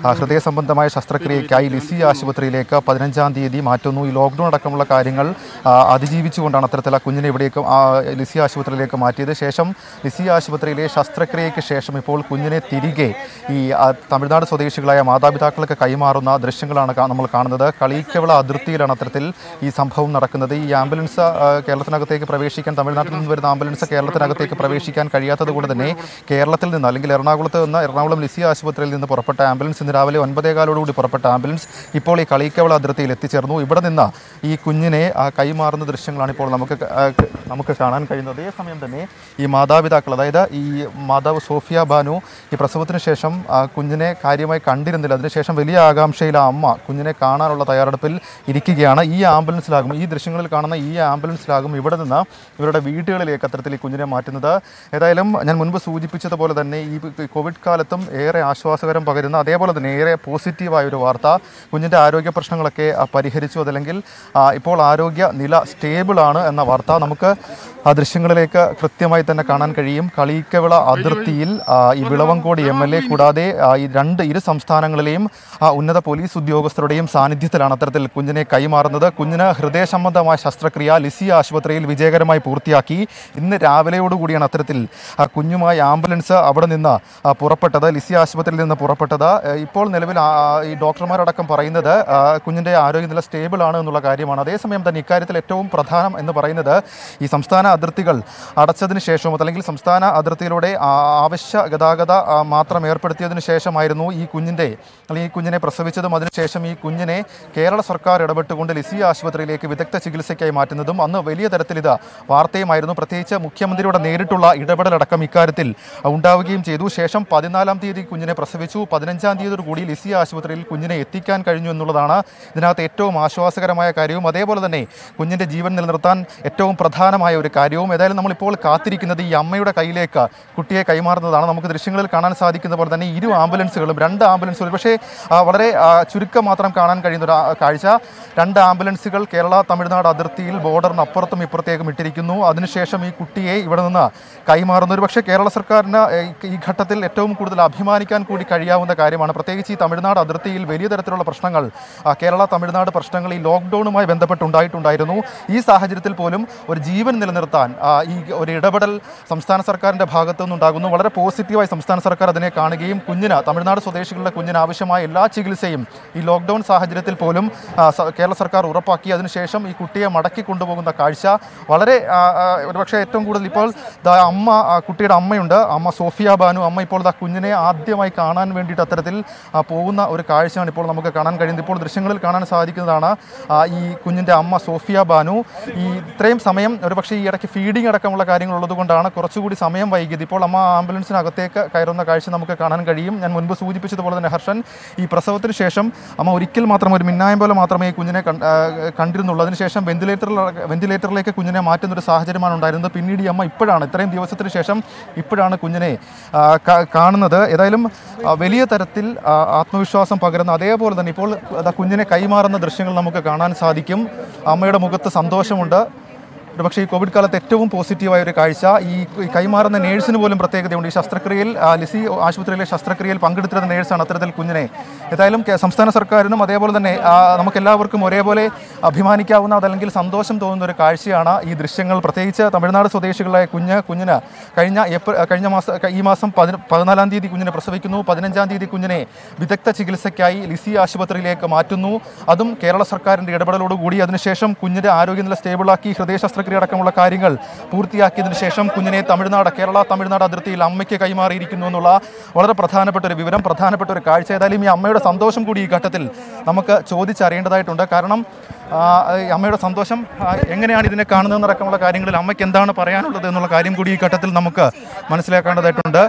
ആ, ഹൃദയ സംബന്ധമായ ശസ്ത്രക്രിയയ്ക്കായി ലിസി ആശുപത്രിയിലേക്ക് പതിനഞ്ചാം തീയതി മാറ്റുന്നു ഈ ലോക്ക്ഡൗൺ അടക്കമുള്ള കാര്യങ്ങൾ ആ, അതിജീവിച്ചുകൊണ്ടാണ് അത്തരത്തിൽ ആ കുഞ്ഞിനെ ഇവിടേക്ക് ആ, ലിസി ആശുപത്രിയിലേക്ക് മാറ്റിയത് ശേഷം ലിസി ആശുപത്രിയിലെ ശസ്ത്രക്രിയയ്ക്ക് ശേഷം ഇപ്പോൾ കുഞ്ഞിനെ തിരികെ ഈ ആ, തമിഴ്നാട് സ്വദേശികളായ മാതാപിതാക്കൾക്ക് കൈമാറുന്ന ദൃശ്യങ്ങളാണ് കാ- നമ്മൾ കാണുന്നത് കളീക്കവിള അതിർത്തിയിലാണ് അത്തരത്തിൽ ഈ സംഭവം നടക്കുന്നത് ഈ ആംബുലൻസ് ആ, കേരളത്തിനകത്തേക്ക് പ്രവേശിക്കാൻ തമിഴ്നാട്ടിൽ നിന്ന് വരുന്ന ആംബുലൻസ് കേരളത്തിനകത്തേക്ക് പ്രവേശിക്കാൻ കഴിയാത്തത് കൊണ്ട് തന്നെ കേരളത്തിൽ നിന്ന് അല്ലെങ്കിൽ എറണാകുളത്ത് നിന്ന് എറണാകുളം ലിസി ആശുപത്രിയിൽ നിന്ന് പുറപ്പെട്ട ആംബുലൻസ് ഇന്ന് രാവിലെ ഒൻപതേകാലോടുകൂടി പുറപ്പെട്ട ആംബുലൻസ് ഇപ്പോൾ ഈ കളീക്കവള അതിർത്തിയിൽ എത്തിച്ചേർന്നു ഇവിടെ നിന്ന് ഈ കുഞ്ഞിനെ ആ, കൈമാറുന്ന ദൃശ്യങ്ങളാണ് ഇപ്പോൾ നമുക്ക് ക- ആ, ക- നമുക്ക് കാണാൻ കഴിയുന്നത് അതേസമയം തന്നെ ഈ മാതാപിതാക്കൾ അതായത് ഈ മാതാവ് സോഫിയ ബാനു ഈ പ്രസവത്തിന് ശേഷം ആ, കുഞ്ഞിനെ കാര്യമായി കണ്ടിരുന്നില്ല അതിനുശേഷം വലിയ ആകാംക്ഷയിൽ ആ അമ്മ കുഞ്ഞിനെ കാണാനുള്ള തയ്യാറെടുപ്പിൽ ഇരിക്കുകയാണ് ഈ ആംബുലൻസിലാകും ഈ ദൃശ്യങ്ങളിൽ കാണുന്ന ഈ ആംബുലൻസിലാകും ഇവിടെ നിന്ന് ഇവരുടെ വീടുകളിലേക്ക് അത്തരത്തിൽ ഈ കുഞ്ഞിനെ മാറ്റുന്നത് ഏതായാലും ഞാൻ മുൻപ് സൂചിപ്പിച്ചതുപോലെ തന്നെ ഈ കോവിഡ് കാലത്തും ഏറെ ആശ്വാസകരം പകരുന്ന അതേപോലെ തന്നെ ഏറെ പോസിറ്റീവായ ഒരു വാർത്ത കുഞ്ഞിൻ്റെ ആരോഗ്യ പ്രശ്നങ്ങളൊക്കെ ആ, പരിഹരിച്ചു അതല്ലെങ്കിൽ ആ, ഇപ്പോൾ ആരോഗ്യ നില സ്റ്റേബിളാണ് എന്ന വാർത്ത നമുക്ക് ആ ദൃശ്യങ്ങളിലേക്ക് കൃത്യമായി തന്നെ കാണാൻ കഴിയും കളീക്കവിള അതിർത്തിയിൽ ആ, ഈ വിളവങ്കോട് എം എൽ എ കൂടാതെ ആ, ഈ രണ്ട് ഇരു സംസ്ഥാനങ്ങളിലെയും ആ, ഉന്നത പോലീസ് ഉദ്യോഗസ്ഥരുടെയും സാന്നിധ്യത്തിലാണ് അത്തരത്തിൽ കുഞ്ഞിനെ കൈമാറുന്നത് കുഞ്ഞിന് ഹൃദയ സംബന്ധമായ ശസ്ത്രക്രിയ ലിസി ആശുപത്രിയിൽ വിജയകരമായി പൂർത്തിയാക്കി ഇന്ന് രാവിലെയോടുകൂടിയാണ് അത്തരത്തിൽ ആ, കുഞ്ഞുമായി ആംബുലൻസ് അവിടെ നിന്ന് ആ, പുറപ്പെട്ടത് ലിസി ആശുപത്രിയിൽ നിന്ന് പുറപ്പെട്ടത് ആ, ഇപ്പോൾ നിലവിൽ ആ, ഈ ഡോക്ടർമാരടക്കം പറയുന്നത് ആ, കുഞ്ഞിൻ്റെ ആരോഗ്യനില സ്റ്റേബിൾ ആണ് എന്നുള്ള കാര്യമാണ് അതേസമയം തന്നെ ഇക്കാര്യത്തിൽ ഏറ്റവും പ്രധാനം എന്ന് പറയുന്നത് ഈ സംസ്ഥാന അതിർത്തികൾ അടച്ചതിന് ശേഷവും അല്ലെങ്കിൽ സംസ്ഥാന അതിർത്തിയിലൂടെ ആ, ആവശ്യ ഗതാഗത ആ, മാത്രം ഏർപ്പെടുത്തിയതിനു ശേഷമായിരുന്നു ഈ കുഞ്ഞിൻ്റെ അല്ലെങ്കിൽ ഈ കുഞ്ഞിനെ പ്രസവിച്ചതും അതിനുശേഷം ഈ കുഞ്ഞിനെ കേരള സർക്കാർ ഇടപെട്ടുകൊണ്ട് ലിസി ആശുപത്രിയിലേക്ക് വിദഗ്ധ ചികിത്സയ്ക്കായി മാറ്റുന്നതും അന്ന് വലിയ തരത്തിൽ ഇത് വാർത്തയുമായിരുന്നു പ്രത്യേകിച്ച് മുഖ്യമന്ത്രിയുടെ നേരിട്ടുള്ള ഇടപെടലടക്കം ഇക്കാര്യത്തിൽ ഉണ്ടാവുകയും ചെയ്തു ശേഷം പതിനാലാം തീയതി കുഞ്ഞിനെ പ്രസവിച്ചു പതിനഞ്ചാം തീയതിയോട് കൂടി ലിസി ആശുപത്രിയിൽ കുഞ്ഞിനെ എത്തിക്കാൻ കഴിഞ്ഞു എന്നുള്ളതാണ് ഇതിനകത്ത് ഏറ്റവും ആശ്വാസകരമായ കാര്യവും അതേപോലെ തന്നെ കുഞ്ഞിൻ്റെ ജീവൻ നിലനിർത്താൻ ഏറ്റവും പ്രധാനമായ ഒരു കാര്യവും ഏതായാലും നമ്മളിപ്പോൾ കാത്തിരിക്കുന്നത് ഈ അമ്മയുടെ കയ്യിലേക്ക് കുട്ടിയെ കൈമാറുന്നതാണ് നമുക്ക് ദൃശ്യങ്ങളിൽ കാണാൻ സാധിക്കുന്ന പോലെ തന്നെ ഇരു ആംബുലൻസുകളും രണ്ട് ആംബുലൻസുകൾ പക്ഷേ ആ, വളരെ ആ, ചുരുക്കം മാത്രം കാണാൻ കഴിയുന്ന ഒരു ആ, കാഴ്ച രണ്ട് ആംബുലൻസുകൾ കേരള തമിഴ്നാട് അതിർത്തിയിൽ ബോർഡറിന് അപ്പുറത്തും ഇപ്പുറത്തേക്കും ഇട്ടിരിക്കുന്നു അതിനുശേഷം ഈ കുട്ടിയെ ഇവിടെ നിന്ന് കൈമാറുന്നു ഒരു പക്ഷേ കേരള സർക്കാരിന് ഏ, ഈ ഘട്ടത്തിൽ ഏറ്റവും കൂടുതൽ അഭിമാനിക്കാൻ കൂടി കഴിയാവുന്ന കാര്യമാണ് പ്രത്യേകിച്ച് ഈ തമിഴ്നാട് അതിർത്തിയിൽ വലിയ തരത്തിലുള്ള പ്രശ്നങ്ങൾ ആ, കേരള തമിഴ്നാട് പ്രശ്നങ്ങൾ ഈ ലോക്ക്ഡൗണുമായി ബന്ധപ്പെട്ടുണ്ടായിട്ടുണ്ടായിരുന്നു ഈ സാഹചര്യത്തിൽ പോലും ഒരു ജീവൻ നിലനിർത്താൻ ആ, ഈ ഒരു ഇടപെടൽ സംസ്ഥാന സർക്കാരിൻ്റെ ഭാഗത്തു നിന്നുണ്ടാകുന്നു വളരെ പോസിറ്റീവായി സംസ്ഥാന സർക്കാർ അതിനെ കാണുകയും കുഞ്ഞിന് തമിഴ്നാട് സ്വദേശികളുടെ കുഞ്ഞിന് ആവശ്യമായ എല്ലാ ചികിത്സയും ഈ ലോക്ക്ഡൗൺ സാഹചര്യത്തിൽ പോലും ആ, സ- കേരള സർക്കാർ ഉറപ്പാക്കി അതിനുശേഷം ഈ കുട്ടിയെ മടക്കി കൊണ്ടുപോകുന്ന കാഴ്ച വളരെ ആ, ആ, ഒരുപക്ഷെ ഏറ്റവും കൂടുതൽ ഇപ്പോൾ ദാ അമ്മ ആ, കുട്ടിയുടെ അമ്മയുണ്ട് അമ്മ സോഫിയ ബാനു അമ്മ ഇപ്പോൾ ദാ കുഞ്ഞിനെ ആദ്യമായി കാണാൻ വേണ്ടിയിട്ട് അത്തരത്തിൽ ആ, പോകുന്ന ഒരു കാഴ്ചയാണ് ഇപ്പോൾ നമുക്ക് കാണാൻ കഴിയുന്നത് ഇപ്പോൾ ദൃശ്യങ്ങളിൽ കാണാൻ സാധിക്കുന്നതാണ് ആ, ഈ കുഞ്ഞിൻ്റെ അമ്മ സോഫിയ ബാനു ഈ ഇത്രയും സമയം ഒരുപക്ഷെ ഈ ഇടയ്ക്ക് ഫീഡിംഗ് അടക്കമുള്ള കാര്യങ്ങൾ ഉള്ളതുകൊണ്ടാണ് കുറച്ചുകൂടി സമയം വൈകിയത് ഇപ്പോൾ അമ്മ ആംബുലൻസിനകത്തേക്ക് കയറുന്ന കാഴ്ച നമുക്ക് കാണാൻ കഴിയും ഞാൻ മുൻപ് സൂചിപ്പിച്ചതുപോലെ തന്നെ ഹർഷൻ ഈ പ്രസവത്തിന് ശേഷം അമ്മ ഒരിക്കൽ മാത്രം ഒരു മിന്നായം പോലെ മാത്രമേ ഈ കുഞ്ഞിനെ കൺ- ആ, കണ്ടിരുന്നുള്ളൂ അതിനുശേഷം വെന്റിലേറ്ററിൽ വെന്റിലേറ്ററിലേക്ക് കുഞ്ഞിനെ മാറ്റുന്ന ഒരു സാഹചര്യമാണ് ഉണ്ടായിരുന്നത് പിന്നീട് ഈ അമ്മ ഇപ്പോഴാണ് ഇത്രയും ദിവസത്തിന് ശേഷം ഇപ്പോഴാണ് കുഞ്ഞിനെ ആ, കാ- കാണുന്നത് ഏതായാലും ആ, വലിയ തരത്തിൽ ആ, ആത്മവിശ്വാസം പകരുന്ന അതേപോലെ തന്നെ ഇപ്പോൾ അതാ കുഞ്ഞിനെ കൈമാറുന്ന ദൃശ്യങ്ങൾ നമുക്ക് കാണാൻ സാധിക്കും അമ്മയുടെ മുഖത്ത് സന്തോഷമുണ്ട് ഒരുപക്ഷേ ഈ കോവിഡ് കാലത്ത് ഏറ്റവും പോസിറ്റീവായ ഒരു കാഴ്ച ഈ ഈ കൈമാറുന്ന നേഴ്സിന് പോലും പ്രത്യേകതയുണ്ട് ഈ ശസ്ത്രക്രിയയിൽ ആ, ലിസി ആശുപത്രിയിലെ ശസ്ത്രക്രിയയിൽ പങ്കെടുത്തിരുന്ന നേഴ്സാണ് അത്തരത്തിൽ കുഞ്ഞിനെ ഏതായാലും കേ- സംസ്ഥാന സർക്കാരിനും അതേപോലെ തന്നെ ആ, നമുക്കെല്ലാവർക്കും ഒരേപോലെ അഭിമാനിക്കാവുന്ന അതല്ലെങ്കിൽ സന്തോഷം തോന്നുന്ന ഒരു കാഴ്ചയാണ് ഈ ദൃശ്യങ്ങൾ പ്രത്യേകിച്ച് തമിഴ്നാട് സ്വദേശികളായ കുഞ്ഞ് കുഞ്ഞിന് കഴിഞ്ഞ ഏപ്രിൽ കഴിഞ്ഞ മാസം ഈ മാസം പതിന പതിനാലാം തീയതി കുഞ്ഞിനെ പ്രസവിക്കുന്നു പതിനഞ്ചാം തീയതി കുഞ്ഞിനെ വിദഗ്ധ ചികിത്സയ്ക്കായി ലിസി ആശുപത്രിയിലേക്ക് മാറ്റുന്നു അതും കേരള സർക്കാരിൻ്റെ ഇടപെടലോടുകൂടി അതിനുശേഷം കുഞ്ഞിൻ്റെ ആരോഗ്യനില സ്റ്റേബിളാക്കി ഹൃദയ ശസ്ത്രക്രിയ അടക്കമുള്ള കാര്യങ്ങൾ പൂർത്തിയാക്കിയതിനു ശേഷം കുഞ്ഞിനെ തമിഴ്നാട് കേരള തമിഴ്നാട് അതിർത്തിയിൽ അമ്മയ്ക്ക് കൈമാറിയിരിക്കുന്നു എന്നുള്ള വളരെ പ്രധാനപ്പെട്ട ഒരു വിവരം പ്രധാനപ്പെട്ട ഒരു കാഴ്ച ഏതായാലും ഈ അമ്മയുടെ സന്തോഷം കൂടി ഈ ഘട്ടത്തിൽ നമുക്ക് ചോദിച്ചറിയേണ്ടതായിട്ടുണ്ട് കാരണം ആ, ഈ അമ്മയുടെ സന്തോഷം ആ, എങ്ങനെയാണ് ഇതിനെ കാണുന്നതെന്നടക്കമുള്ള കാര്യങ്ങളിൽ അമ്മയ്ക്ക് എന്താണ് പറയാനുള്ളത് എന്നുള്ള കാര്യം കൂടി ഈ ഘട്ടത്തിൽ നമുക്ക് മനസ്സിലാക്കേണ്ടതായിട്ടുണ്ട്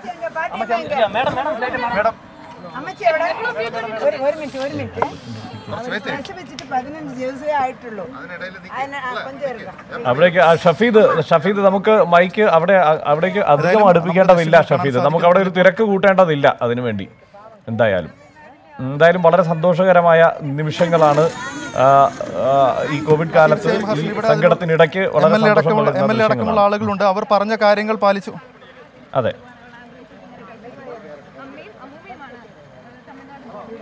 അമ്മച്ചി എവിടെ? ഒരു ഒരു മിനിറ്റ് ഒരു മിനിറ്റ് പ്രസവിച്ചിട്ട് വെച്ചിട്ട് പതിനഞ്ച് ദിവസമേ ആയിട്ടുള്ളൂ അതിന് ആ, കൊഞ്ചം എടുക്കാം. അവിടേക്ക് ആ ഷഫീദ് ഷഫീദ് നമുക്ക് മൈക്ക് അവിടെ അ- അവിടേക്ക് അധികം അടുപ്പിക്കേണ്ടതില്ല ഷഫീദ് നമുക്ക് അവിടെ ഒരു തിരക്ക് കൂട്ടേണ്ടതില്ല അതിനു വേണ്ടി എന്തായാലും എന്തായാലും വളരെ സന്തോഷകരമായ നിമിഷങ്ങളാണ് ആ, ആ, ഈ കോവിഡ് കാലത്ത് ഈ സങ്കടത്തിനിടയ്ക്ക് വളരെ എം എൽ എ സന്തോഷം അടക്കമുള്ള പകരുന്ന എം എൽ എ അടക്കമുള്ള നിമിഷങ്ങളാണ്. ആളുകളുണ്ട് അവർ പറഞ്ഞ കാര്യങ്ങൾ പാലിച്ചു അതെ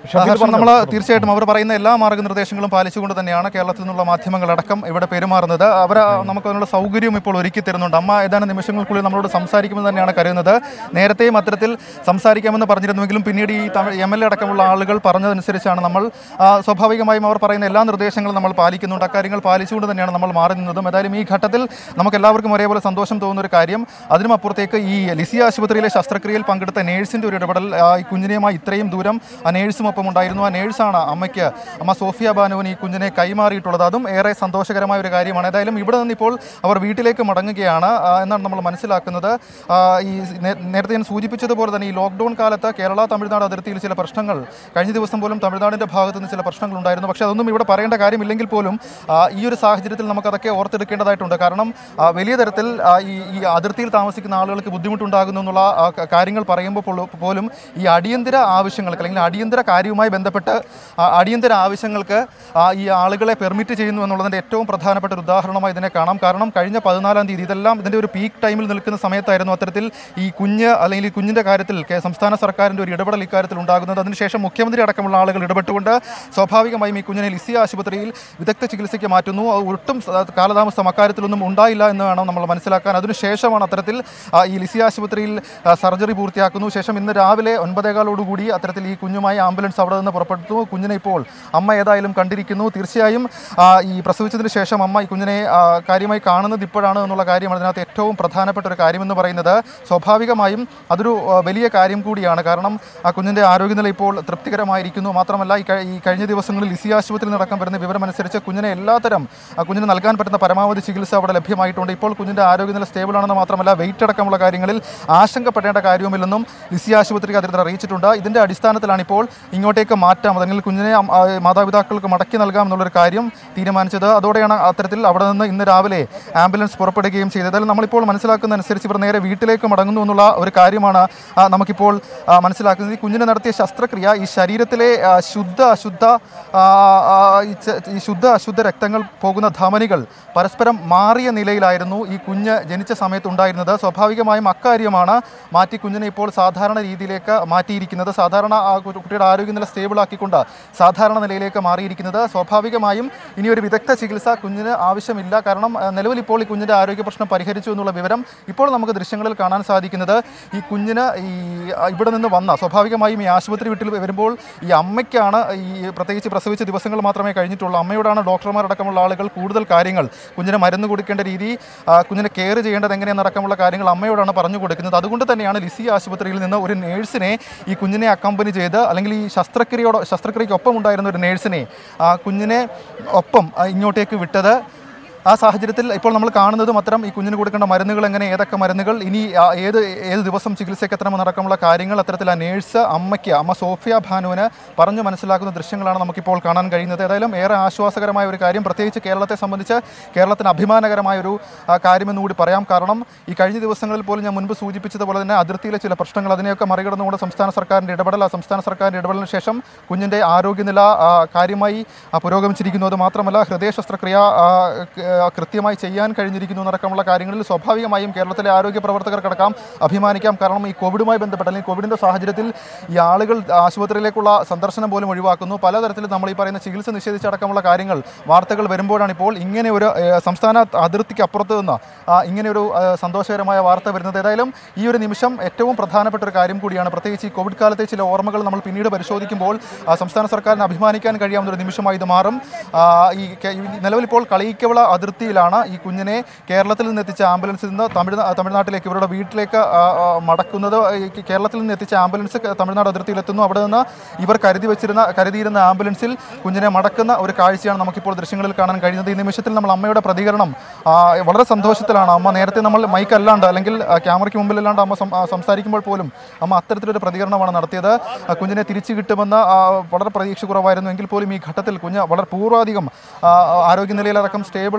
ഷഫീൽ ഹർഷൻ നമ്മൾ പറഞ്ഞോ. തീർച്ചയായിട്ടും അവർ പറയുന്ന എല്ലാ മാർഗ്ഗനിർദ്ദേശങ്ങളും പാലിച്ചുകൊണ്ട് തന്നെയാണ് കേരളത്തിൽ നിന്നുള്ള മാധ്യമങ്ങളടക്കം ഇവിടെ പെരുമാറുന്നത് അവർ നമുക്ക് അതിനുള്ള സൗകര്യവും ഇപ്പോൾ ഒരുക്കി തരുന്നുണ്ട് അമ്മ ഏതാനും നിമിഷങ്ങൾക്കുള്ളിൽ നമ്മളോട് സംസാരിക്കുമെന്ന് തന്നെയാണ് കരുതുന്നത് നേരത്തെയും അത്തരത്തിൽ സംസാരിക്കാമെന്ന് പറഞ്ഞിരുന്നുവെങ്കിലും പിന്നീട് ഈ തമിഴ് എം എൽ എ അടക്കമുള്ള ആളുകൾ പറഞ്ഞതനുസരിച്ചാണ് നമ്മൾ ആ, സ്വാഭാവികമായും അവർ പറയുന്ന എല്ലാ നിർദ്ദേശങ്ങളും നമ്മൾ പാലിക്കുന്നുണ്ട് അക്കാര്യങ്ങൾ പാലിച്ചുകൊണ്ട് തന്നെയാണ് നമ്മൾ മാറി നിന്നതും ഏതായാലും ഈ ഘട്ടത്തിൽ നമുക്ക് എല്ലാവർക്കും ഒരേപോലെ സന്തോഷം തോന്നുന്ന ഒരു കാര്യം അതിനും അപ്പുറത്തേക്ക് ഈ ലിസി ആശുപത്രിയിലെ ശസ്ത്രക്രിയയിൽ പങ്കെടുത്ത നേഴ്സിന്റെ ഒരു ഇടപെടൽ ആ, ഈ കുഞ്ഞിനെയുമായി ഇത്രയും ദൂരം ആ നേഴ്സും ഒപ്പം ഉണ്ടായിരുന്നു ആ നേഴ്സാണ് അമ്മയ്ക്ക് അമ്മ സോഫിയ ബാനുവിന് ഈ കുഞ്ഞിനെ കൈമാറിയിട്ടുള്ളത് അതും ഏറെ സന്തോഷകരമായ ഒരു കാര്യമാണ് ഏതായാലും ഇവിടെ നിന്ന് ഇപ്പോൾ അവർ വീട്ടിലേക്ക് മടങ്ങുകയാണ് ആ, എന്നാണ് നമ്മൾ മനസ്സിലാക്കുന്നത് ആ, ഈ നേ- നേരത്തെ ഞാൻ സൂചിപ്പിച്ചതുപോലെ തന്നെ ഈ ലോക്ക്ഡൗൺ കാലത്ത് കേരള തമിഴ്നാട് അതിർത്തിയിൽ ചില പ്രശ്നങ്ങൾ കഴിഞ്ഞ ദിവസം പോലും തമിഴ്നാടിൻ്റെ ഭാഗത്ത് നിന്ന് ചില പ്രശ്നങ്ങൾ ഉണ്ടായിരുന്നു പക്ഷേ അതൊന്നും ഇവിടെ പറയേണ്ട കാര്യമില്ലെങ്കിൽ പോലും ആ, ഈ ഒരു സാഹചര്യത്തിൽ നമുക്കതൊക്കെ ഓർത്തെടുക്കേണ്ടതായിട്ടുണ്ട് കാരണം ആ, വലിയ തരത്തിൽ ആ, ഈ ഈ അതിർത്തിയിൽ താമസിക്കുന്ന ആളുകൾക്ക് ബുദ്ധിമുട്ടുണ്ടാകുന്നു എന്നുള്ള ആ, ക- കാര്യങ്ങൾ പറയുമ്പോൾ പോലും- പോലും ഈ അടിയന്തര ആവശ്യങ്ങൾക്ക് അല്ലെങ്കിൽ അടിയന്തര കാര്യവുമായി ബന്ധപ്പെട്ട് ആ, അടിയന്തര ആവശ്യങ്ങൾക്ക് ആ, ഈ ആളുകളെ പെർമിറ്റ് ചെയ്യുന്നു എന്നുള്ളതിൻ്റെ ഏറ്റവും പ്രധാനപ്പെട്ട ഒരു ഉദാഹരണമായി ഇതിനെ കാണാം കാരണം കഴിഞ്ഞ പതിനാലാം തീയതി ഇതെല്ലാം ഇതിൻ്റെ ഒരു പീക്ക് ടൈമിൽ നിൽക്കുന്ന സമയത്തായിരുന്നു അത്തരത്തിൽ ഈ കുഞ്ഞ് അല്ലെങ്കിൽ ഈ കുഞ്ഞിൻ്റെ കാര്യത്തിൽ കേ- സംസ്ഥാന സർക്കാരിൻ്റെ ഒരു ഇടപെടൽ ഇക്കാര്യത്തിൽ ഉണ്ടാകുന്നത് അതിനുശേഷം മുഖ്യമന്ത്രി അടക്കമുള്ള ആളുകൾ ഇടപെട്ടുകൊണ്ട് സ്വാഭാവികമായും ഈ കുഞ്ഞിനെ ലിസി ആശുപത്രിയിൽ വിദഗ്ധ ചികിത്സയ്ക്ക് മാറ്റുന്നു അത് ഒട്ടും സ- കാലതാമസം അക്കാര്യത്തിലൊന്നും ഉണ്ടായില്ല എന്ന് വേണം നമ്മൾ മനസ്സിലാക്കാൻ അതിനുശേഷമാണ് അത്തരത്തിൽ ആ, ഈ ലിസി ആശുപത്രിയിൽ ആ, സർജറി പൂർത്തിയാക്കുന്നു ശേഷം ഇന്ന് രാവിലെ ഒൻപതേകാലോടുകൂടി അത്തരത്തിൽ ഈ കുഞ്ഞുമായി ആംബുലൻസ് അവിടെ നിന്ന് പുറപ്പെടുത്തു കുഞ്ഞിനെ ഇപ്പോൾ അമ്മ ഏതായാലും കണ്ടിരിക്കുന്നു തീർച്ചയായും ആ, ഈ പ്രസവിച്ചതിന് ശേഷം അമ്മ ഈ കുഞ്ഞിനെ ആ, കാര്യമായി കാണുന്നത് ഇപ്പോഴാണ് എന്നുള്ള കാര്യമാണ് അതിനകത്ത് ഏറ്റവും പ്രധാനപ്പെട്ട ഒരു കാര്യമെന്ന് പറയുന്നത് സ്വാഭാവികമായും അതൊരു ആ, വലിയ കാര്യം കൂടിയാണ് കാരണം ആ കുഞ്ഞിൻ്റെ ആരോഗ്യനില ഇപ്പോൾ തൃപ്തികരമായിരിക്കുന്നു മാത്രമല്ല ഈ കഴി- ഈ കഴിഞ്ഞ ദിവസങ്ങളിൽ ലിസി ആശുപത്രിയിൽ നടക്കാൻ വരുന്ന വിവരമനുസരിച്ച് കുഞ്ഞിനെ എല്ലാത്തരം ആ കുഞ്ഞിന് നൽകാൻ പറ്റുന്ന പരമാവധി ചികിത്സ അവിടെ ലഭ്യമായിട്ടുണ്ട് ഇപ്പോൾ കുഞ്ഞിൻ്റെ ആരോഗ്യനില സ്റ്റേബിൾ ആണെന്ന് മാത്രമല്ല വെയിറ്റ് അടക്കമുള്ള കാര്യങ്ങളിൽ ആശങ്കപ്പെടേണ്ട കാര്യവുമില്ലെന്നും ലിസി ആശുപത്രി അധികൃതർ അറിയിച്ചിട്ടുണ്ട് ഇതിൻ്റെ അടിസ്ഥാനത്തിലാണ് ഇപ്പോൾ ഇങ്ങോട്ടേക്ക് മാറ്റാം അല്ലെങ്കിൽ കുഞ്ഞിനെ അം- ആ, മാതാപിതാക്കൾക്ക് മടക്കി നൽകാം എന്നുള്ളൊരു കാര്യം തീരുമാനിച്ചത് അതോടെയാണ് അത്തരത്തിൽ അവിടെ നിന്ന് ഇന്ന് രാവിലെ ആംബുലൻസ് പുറപ്പെടുകയും ചെയ്തത് ഏതായാലും നമ്മളിപ്പോൾ മനസ്സിലാക്കുന്ന അനുസരിച്ച് ഇവർ നേരെ വീട്ടിലേക്ക് മടങ്ങുന്നു എന്നുള്ള ഒരു കാര്യമാണ് ആ, നമുക്കിപ്പോൾ ആ, മനസ്സിലാക്കുന്നത് ഈ കുഞ്ഞിന് നടത്തിയ ശസ്ത്രക്രിയ ഈ ശരീരത്തിലെ ആ, ശുദ്ധ അശുദ്ധ ആ, ആ, ഈ ച- ഈ ശുദ്ധ അശുദ്ധ രക്തങ്ങൾ പോകുന്ന ധമനികൾ പരസ്പരം മാറിയ നിലയിലായിരുന്നു ഈ കുഞ്ഞ് ജനിച്ച സമയത്ത് ഉണ്ടായിരുന്നത് സ്വാഭാവികമായും അക്കാര്യമാണ് മാറ്റി കുഞ്ഞിനെ ഇപ്പോൾ സാധാരണ രീതിയിലേക്ക് മാറ്റിയിരിക്കുന്നത് സാധാരണ ആ കു- കുട്ടിയുടെ ആരോഗ്യനില സ്റ്റേബിൾ ആക്കിക്കൊണ്ട് സാധാരണ നിലയിലേക്ക് മാറിയിരിക്കുന്നത് സ്വാഭാവികമായും ഇനി ഒരു വിദഗ്ധ ചികിത്സ കുഞ്ഞിന് ആവശ്യമില്ല കാരണം ആ, നിലവിൽ ഇപ്പോൾ ഈ കുഞ്ഞിൻ്റെ ആരോഗ്യ പ്രശ്നം പരിഹരിച്ചു എന്നുള്ള വിവരം ഇപ്പോൾ നമുക്ക് ദൃശ്യങ്ങളിൽ കാണാൻ സാധിക്കുന്നത് ഈ കുഞ്ഞിന് ഈ ആ, ഇവിടെ നിന്ന് വന്ന സ്വാഭാവികമായും ഈ ആശുപത്രി വീട്ടിൽ വരുമ്പോൾ ഈ അമ്മയ്ക്കാണ് ഈ പ്രത്യേകിച്ച് പ്രസവിച്ച ദിവസങ്ങൾ മാത്രമേ കഴിഞ്ഞിട്ടുള്ളൂ അമ്മയോടാണ് ഡോക്ടർമാരടക്കമുള്ള ആളുകൾ കൂടുതൽ കാര്യങ്ങൾ കുഞ്ഞിന് മരുന്ന് കൊടുക്കേണ്ട രീതി ആ, കുഞ്ഞിനെ കെയർ ചെയ്യേണ്ടത് എങ്ങനെയെന്നടക്കമുള്ള കാര്യങ്ങൾ അമ്മയോടാണ് പറഞ്ഞു കൊടുക്കുന്നത് അതുകൊണ്ട് തന്നെയാണ് ലിസി ആശുപത്രിയിൽ നിന്ന് ഒരു നേഴ്സിനെ ഈ കുഞ്ഞിനെ അക്കമ്പനി ചെയ്ത് അല്ലെങ്കിൽ ഈ ശസ്ത്രക്രിയയോട് ശസ്ത്രക്രിയയ്ക്കൊപ്പം ഉണ്ടായിരുന്ന ഒരു നേഴ്സിനെ ആ കുഞ്ഞിനെ ഒപ്പം ആ, ഇങ്ങോട്ടേക്ക് വിട്ടത് ആ സാഹചര്യത്തിൽ ഇപ്പോൾ നമ്മൾ കാണുന്നതും അത്തരം ഈ കുഞ്ഞിന് കൊടുക്കേണ്ട മരുന്നുകൾ എങ്ങനെ ഏതൊക്കെ മരുന്നുകൾ ഇനി ആ ഏത് ഏത് ദിവസം ചികിത്സയ്ക്ക് എത്തണമെന്ന് അടക്കമുള്ള കാര്യങ്ങൾ അത്തരത്തിൽ ആ നേഴ്സ് അമ്മയ്ക്ക് അമ്മ സോഫിയ ഭാനുവിന് പറഞ്ഞു മനസ്സിലാക്കുന്ന ദൃശ്യങ്ങളാണ് നമുക്കിപ്പോൾ കാണാൻ കഴിയുന്നത് ഏതായാലും ഏറെ ആശ്വാസകരമായ ഒരു കാര്യം പ്രത്യേകിച്ച് കേരളത്തെ സംബന്ധിച്ച് കേരളത്തിന് അഭിമാനകരമായ ഒരു ആ, കാര്യമെന്ന് കൂടി പറയാം കാരണം ഈ കഴിഞ്ഞ ദിവസങ്ങളിൽ പോലും ഞാൻ മുൻപ് സൂചിപ്പിച്ചതുപോലെ തന്നെ അതിർത്തിയിലെ ചില പ്രശ്നങ്ങൾ അതിനെയൊക്കെ മറികടന്നുകൊണ്ട് സംസ്ഥാന സർക്കാരിൻ്റെ ഇടപെടൽ ആ സംസ്ഥാന സർക്കാരിൻ്റെ ഇടപെടലിന് ശേഷം കുഞ്ഞിൻ്റെ ആരോഗ്യനില ആ, കാര്യമായി ആ, പുരോഗമിച്ചിരിക്കുന്നു അത് മാത്രമല്ല ഹൃദയ ശസ്ത്രക്രിയ ആ, ക- ആ, കൃത്യമായി ചെയ്യാൻ കഴിഞ്ഞിരിക്കുന്നു എന്നടക്കമുള്ള കാര്യങ്ങളിൽ സ്വാഭാവികമായും കേരളത്തിലെ ആരോഗ്യ പ്രവർത്തകർക്കടക്കം അഭിമാനിക്കാം കാരണം ഈ കോവിഡുമായി ബന്ധപ്പെട്ട് അല്ലെങ്കിൽ കോവിഡിൻ്റെ സാഹചര്യത്തിൽ ഈ ആളുകൾ ആശുപത്രിയിലേക്കുള്ള സന്ദർശനം പോലും ഒഴിവാക്കുന്നു പലതരത്തിൽ നമ്മൾ ഈ പറയുന്ന ചികിത്സ നിഷേധിച്ചടക്കമുള്ള കാര്യങ്ങൾ വാർത്തകൾ വരുമ്പോഴാണ് ഇപ്പോൾ ഇങ്ങനെ ഒരു ഏഹ്, സംസ്ഥാന അതിർത്തിക്ക് അപ്പുറത്ത് നിന്ന് ആ, ഇങ്ങനെ ഒരു ആ, സന്തോഷകരമായ വാർത്ത വരുന്നത് ഏതായാലും ഈ ഒരു നിമിഷം ഏറ്റവും പ്രധാനപ്പെട്ട ഒരു കാര്യം കൂടിയാണ് പ്രത്യേകിച്ച് ഈ കോവിഡ് കാലത്തെ ചില ഓർമ്മകൾ നമ്മൾ പിന്നീട് പരിശോധിക്കുമ്പോൾ ആ, സംസ്ഥാന സർക്കാരിന് അഭിമാനിക്കാൻ കഴിയാവുന്ന ഒരു നിമിഷമായി ഇത് മാറും ആ, ഈ കെ- ഈ നിലവിൽ ഇപ്പോൾ കളയിക്കവള അതിർത്തിയിലാണ് ഈ കുഞ്ഞിനെ കേരളത്തിൽ നിന്ന് എത്തിച്ച ആംബുലൻസിൽ നിന്ന് തമിഴ് തമിഴ്നാട്ടിലേക്ക് ഇവരുടെ വീട്ടിലേക്ക് ആ, ആ, മടക്കുന്നത് ഈ കേരളത്തിൽ നിന്ന് എത്തിച്ച ആംബുലൻസ് ക- തമിഴ്നാട് അതിർത്തിയിൽ എത്തുന്നു അവിടെ നിന്ന് ഇവർ കരുതി വെച്ചിരുന്ന കരുതിയിരുന്ന ആംബുലൻസിൽ കുഞ്ഞിനെ മടക്കുന്ന ഒരു കാഴ്ചയാണ് നമുക്കിപ്പോൾ ദൃശ്യങ്ങളിൽ കാണാൻ കഴിയുന്നത് ഈ നിമിഷത്തിൽ നമ്മൾ അമ്മയുടെ പ്രതികരണം ആ, വളരെ സന്തോഷത്തിലാണ് അമ്മ നേരത്തെ നമ്മൾ മൈക്ക് അല്ലാണ്ട് അല്ലെങ്കിൽ ആ, ക്യാമറയ്ക്ക് മുമ്പിലല്ലാണ്ട് അമ്മ സം- ആ, സംസാരിക്കുമ്പോൾ പോലും അമ്മ അത്തരത്തിലൊരു പ്രതികരണമാണ് നടത്തിയത് ആ, കുഞ്ഞിനെ തിരിച്ചു കിട്ടുമെന്ന് ആ, വളരെ പ്രതീക്ഷ കുറവായിരുന്നു എങ്കിൽ പോലും ഈ ഘട്ടത്തിൽ കുഞ്ഞ് വളരെ പൂർവാധികം ആ, ആരോഗ്യനിലയിലടക്കം സ്റ്റേബിൾ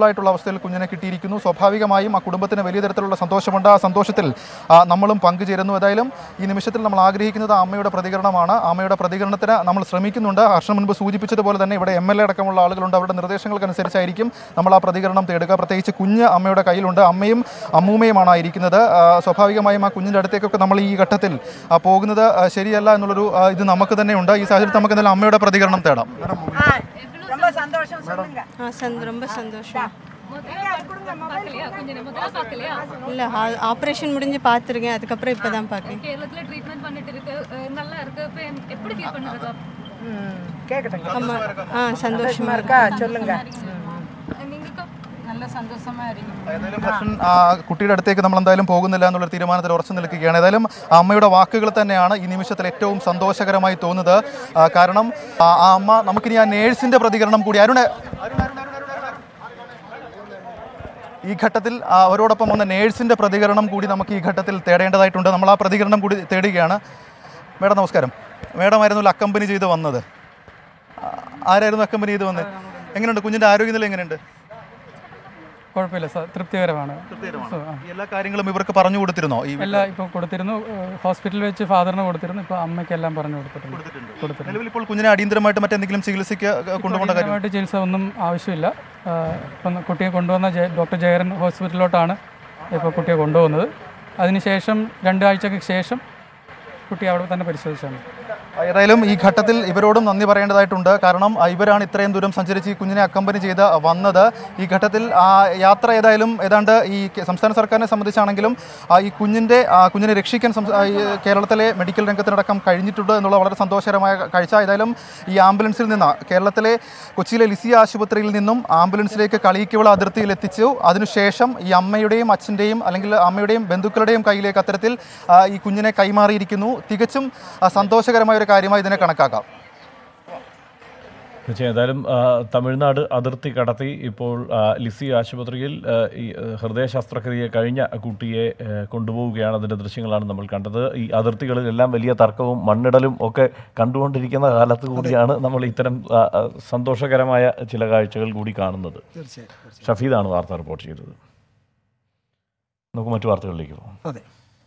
സ്റ്റേബിളായിട്ടുള്ള അവസ്ഥയിൽ കുഞ്ഞിനെ കിട്ടിയിരിക്കുന്നു സ്വാഭാവികമായും ആ കുടുംബത്തിന് വലിയ തരത്തിലുള്ള സന്തോഷമുണ്ട് ആ സന്തോഷത്തിൽ ആ, നമ്മളും പങ്കുചേരുന്നു ഏതായാലും ഈ നിമിഷത്തിൽ നമ്മൾ ആഗ്രഹിക്കുന്നത് ആ അമ്മയുടെ പ്രതികരണമാണ് ആ അമ്മയുടെ പ്രതികരണത്തിന് നമ്മൾ ശ്രമിക്കുന്നുണ്ട് ഹർഷൻ മുൻപ് സൂചിപ്പിച്ചതുപോലെ തന്നെ ഇവിടെ എം എൽ എ അടക്കമുള്ള ആളുകളുണ്ട് അവരുടെ നിർദ്ദേശങ്ങൾക്കനുസരിച്ചായിരിക്കും നമ്മൾ ആ പ്രതികരണം തേടുക പ്രത്യേകിച്ച് കുഞ്ഞ് അമ്മയുടെ കയ്യിലുണ്ട് അമ്മയും അമ്മൂമ്മയുമാണ് ആ ഇരിക്കുന്നത് ആ, സ്വാഭാവികമായും ആ കുഞ്ഞിൻ്റെ അടുത്തേക്കൊക്കെ നമ്മൾ ഈ ഘട്ടത്തിൽ ആ, പോകുന്നത് ആ, ശരിയല്ല എന്നുള്ളൊരു ആ, ഇത് നമുക്ക് തന്നെ ഉണ്ട് ഈ സാഹചര്യത്തിൽ നമുക്ക് എന്തായാലും അമ്മയുടെ പ്രതികരണം തേടാം ரொம்ப சந்தோஷம் சொல்லுங்க ஆ சந்த் ரொம்ப சந்தோஷம் இல்லை ஆப்ரேஷன் முடிஞ்சு பார்த்துருக்கேன் அதுக்கப்புறம் இப்போ தான் பார்க்கேன் கேரளத்துல ட்ரீட்மெண்ட் பண்ணிட்டு இருக்கு அஹ் நல்லா இருக்கு இப்ப எம்- எப்படி ஃபீல் பண்ணுறது கேட்கட்டும் ஆமாம் ஆ சந்தோஷமா சந்தோஷமா இருக்கா இருக்கு சொல்லுங்க നിങ്ങൾക്ക് நல்ல சந்தோஷமா இருக்கு ഹർഷൻ ആ കുട്ടിയുടെ അടുത്തേക്ക് നമ്മൾ എന്തായാലും പോകുന്നില്ല എന്നുള്ള തീരുമാനത്തിൽ ഉറച്ചു നിൽക്കുകയാണ് ഏതായാലും ആ അമ്മയുടെ വാക്കുകൾ തന്നെയാണ് ഈ നിമിഷത്തിൽ ഏറ്റവും സന്തോഷകരമായി തോന്നുന്നത് ആ, കാരണം ആ ആ അമ്മ നമുക്കിനി ആ നേഴ്സിന്റെ പ്രതികരണം കൂടി അരുണ ഈ ഘട്ടത്തിൽ ആ, അവരോടൊപ്പം വന്ന നേഴ്സിന്റെ പ്രതികരണം കൂടി നമുക്ക് ഈ ഘട്ടത്തിൽ തേടേണ്ടതായിട്ടുണ്ട് നമ്മൾ ആ പ്രതികരണം കൂടി തേടുകയാണ് മേഡം നമസ്കാരം മേഡം ആയിരുന്നല്ലോ അക്കമ്പനി ചെയ്ത് വന്നത് ആ, ആരായിരുന്നു അക്കമ്പനി ചെയ്ത് വന്നത് എങ്ങനെയുണ്ട് കുഞ്ഞിന്റെ ആരോഗ്യനില എങ്ങനെയുണ്ട് കുഴപ്പമില്ല സാർ തൃപ്തികരമാണ് സോ, ആ. എല്ലാ കാര്യങ്ങളും ഇവർക്ക് പറഞ്ഞു കൊടുത്തിരുന്നോ ഈ എല്ലാം ഇപ്പോൾ കൊടുത്തിരുന്നു ഏഹ് ഹോസ്പിറ്റലിൽ വെച്ച് ഫാദറിന് കൊടുത്തിരുന്നു ഇപ്പോൾ അമ്മയ്ക്കെല്ലാം പറഞ്ഞു കൊടുത്തിട്ടുണ്ട് കൊടുത്തിട്ടുണ്ട് നിലവിൽ ഇപ്പോൾ കുഞ്ഞിനെ അടിയന്തരമായിട്ട് മറ്റെന്തെങ്കിലും ചികിത്സയ്ക്ക് കൊണ്ടുപോകേണ്ട കാര്യം അടിയന്തരമായിട്ട് ചികിത്സ ഒന്നും ആവശ്യമില്ല ഏഹ് ഇപ്പം കുട്ടിയെ കൊണ്ടുവന്ന ജയ- ഡോക്ടർ ജയരൻ ഹോസ്പിറ്റലിലോട്ടാണ് ഇപ്പോൾ കുട്ടിയെ കൊണ്ടുപോകുന്നത് അതിനുശേഷം രണ്ടാഴ്ചയ്ക്ക് ശേഷം കുട്ടി അവിടെ തന്നെ പരിശോധിച്ചാണ് ഏതായാലും ഈ ഘട്ടത്തിൽ ഇവരോടും നന്ദി പറയേണ്ടതായിട്ടുണ്ട് കാരണം ആ, ഇവരാണ് ഇത്രയും ദൂരം സഞ്ചരിച്ച് ഈ കുഞ്ഞിനെ അക്കമ്പനി ചെയ്ത് വന്നത് ഈ ഘട്ടത്തിൽ ആ യാത്ര ഏതായാലും ഏതാണ്ട് ഈ കെ- സംസ്ഥാന സർക്കാരിനെ സംബന്ധിച്ചാണെങ്കിലും ആ, ഈ കുഞ്ഞിൻ്റെ ആ, കുഞ്ഞിനെ രക്ഷിക്കാൻ സംസ- ആ, ഈ കേരളത്തിലെ മെഡിക്കൽ രംഗത്തിനടക്കം കഴിഞ്ഞിട്ടുണ്ട് എന്നുള്ള വളരെ സന്തോഷകരമായ കാഴ്ച ഏതായാലും ഈ ആംബുലൻസിൽ നിന്ന് കേരളത്തിലെ കൊച്ചിയിലെ ലിസി ആശുപത്രിയിൽ നിന്നും ആംബുലൻസിലേക്ക് കളിയിക്കുവിള അതിർത്തിയിൽ എത്തിച്ചു അതിനുശേഷം ഈ അമ്മയുടെയും അച്ഛൻ്റെയും അല്ലെങ്കിൽ അമ്മയുടെയും ബന്ധുക്കളുടെയും കയ്യിലേക്ക് അത്തരത്തിൽ ആ, ഈ കുഞ്ഞിനെ കൈമാറിയിരിക്കുന്നു തികച്ചും ആ, സന്തോഷകരമായ ഒരു കാര്യമായി ഇതിനെ കണക്കാക്കാം തീർച്ചയായും ഏതായാലും ആ, തമിഴ്നാട് അതിർത്തി കടത്തി ഇപ്പോൾ ആ, ലിസി ആശുപത്രിയിൽ ആ, ഈ ആ, ഹൃദയ ശസ്ത്രക്രിയ കഴിഞ്ഞ കുട്ടിയെ ആ, കൊണ്ടുപോവുകയാണ് അതിൻ്റെ ദൃശ്യങ്ങളാണ് നമ്മൾ കണ്ടത് ഈ അതിർത്തികളിലെല്ലാം വലിയ തർക്കവും മണ്ണിടലും ഒക്കെ കണ്ടുകൊണ്ടിരിക്കുന്ന കാലത്ത് കൂടിയാണ് നമ്മൾ ഇത്തരം ആ, ആ, സന്തോഷകരമായ ചില കാഴ്ചകൾ കൂടി കാണുന്നത് തീർച്ചയായും ഷഫീദാണ് വാർത്ത റിപ്പോർട്ട് ചെയ്തത് നമുക്ക് മറ്റു വാർത്തകളിലേക്ക് പോകാം അതെ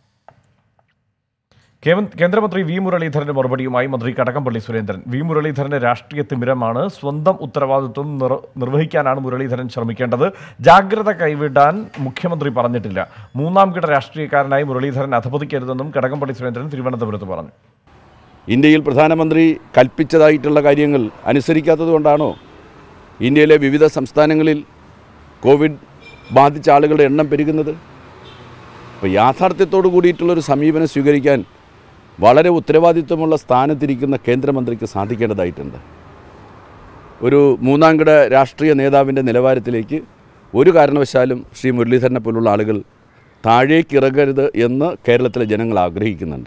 കേവ- കേന്ദ്രമന്ത്രി വി മുരളീധരന്റെ മറുപടിയുമായി മന്ത്രി കടകംപള്ളി സുരേന്ദ്രൻ വി മുരളീധരന്റെ രാഷ്ട്രീയ തിമിരമാണ് സ്വന്തം ഉത്തരവാദിത്വം നിർ നിർവഹിക്കാനാണ് മുരളീധരൻ ശ്രമിക്കേണ്ടത് ജാഗ്രത കൈവിടാൻ മുഖ്യമന്ത്രി പറഞ്ഞിട്ടില്ല മൂന്നാം കിട രാഷ്ട്രീയക്കാരനായി മുരളീധരൻ അധപതിക്കരുതെന്നും കടകംപള്ളി സുരേന്ദ്രൻ തിരുവനന്തപുരത്ത് പറഞ്ഞു ഇന്ത്യയിൽ പ്രധാനമന്ത്രി കൽപ്പിച്ചതായിട്ടുള്ള കാര്യങ്ങൾ അനുസരിക്കാത്തത് കൊണ്ടാണോ ഇന്ത്യയിലെ വിവിധ സംസ്ഥാനങ്ങളിൽ കോവിഡ് ബാധിച്ച ആളുകളുടെ എണ്ണം പെരുകുന്നത് അപ്പോൾ യാഥാർത്ഥ്യത്തോടു കൂടിയിട്ടുള്ളൊരു സമീപനം സ്വീകരിക്കാൻ വളരെ ഉത്തരവാദിത്വമുള്ള സ്ഥാനത്തിരിക്കുന്ന കേന്ദ്രമന്ത്രിക്ക് സാധിക്കേണ്ടതായിട്ടുണ്ട് ഒരു മൂന്നാംകിട രാഷ്ട്രീയ നേതാവിൻ്റെ നിലവാരത്തിലേക്ക് ഒരു കാരണവശാലും ശ്രീ മുരളീധരനെ പോലുള്ള ആളുകൾ താഴേക്കിറങ്ങരുത് എന്ന് കേരളത്തിലെ ജനങ്ങൾ ആഗ്രഹിക്കുന്നുണ്ട്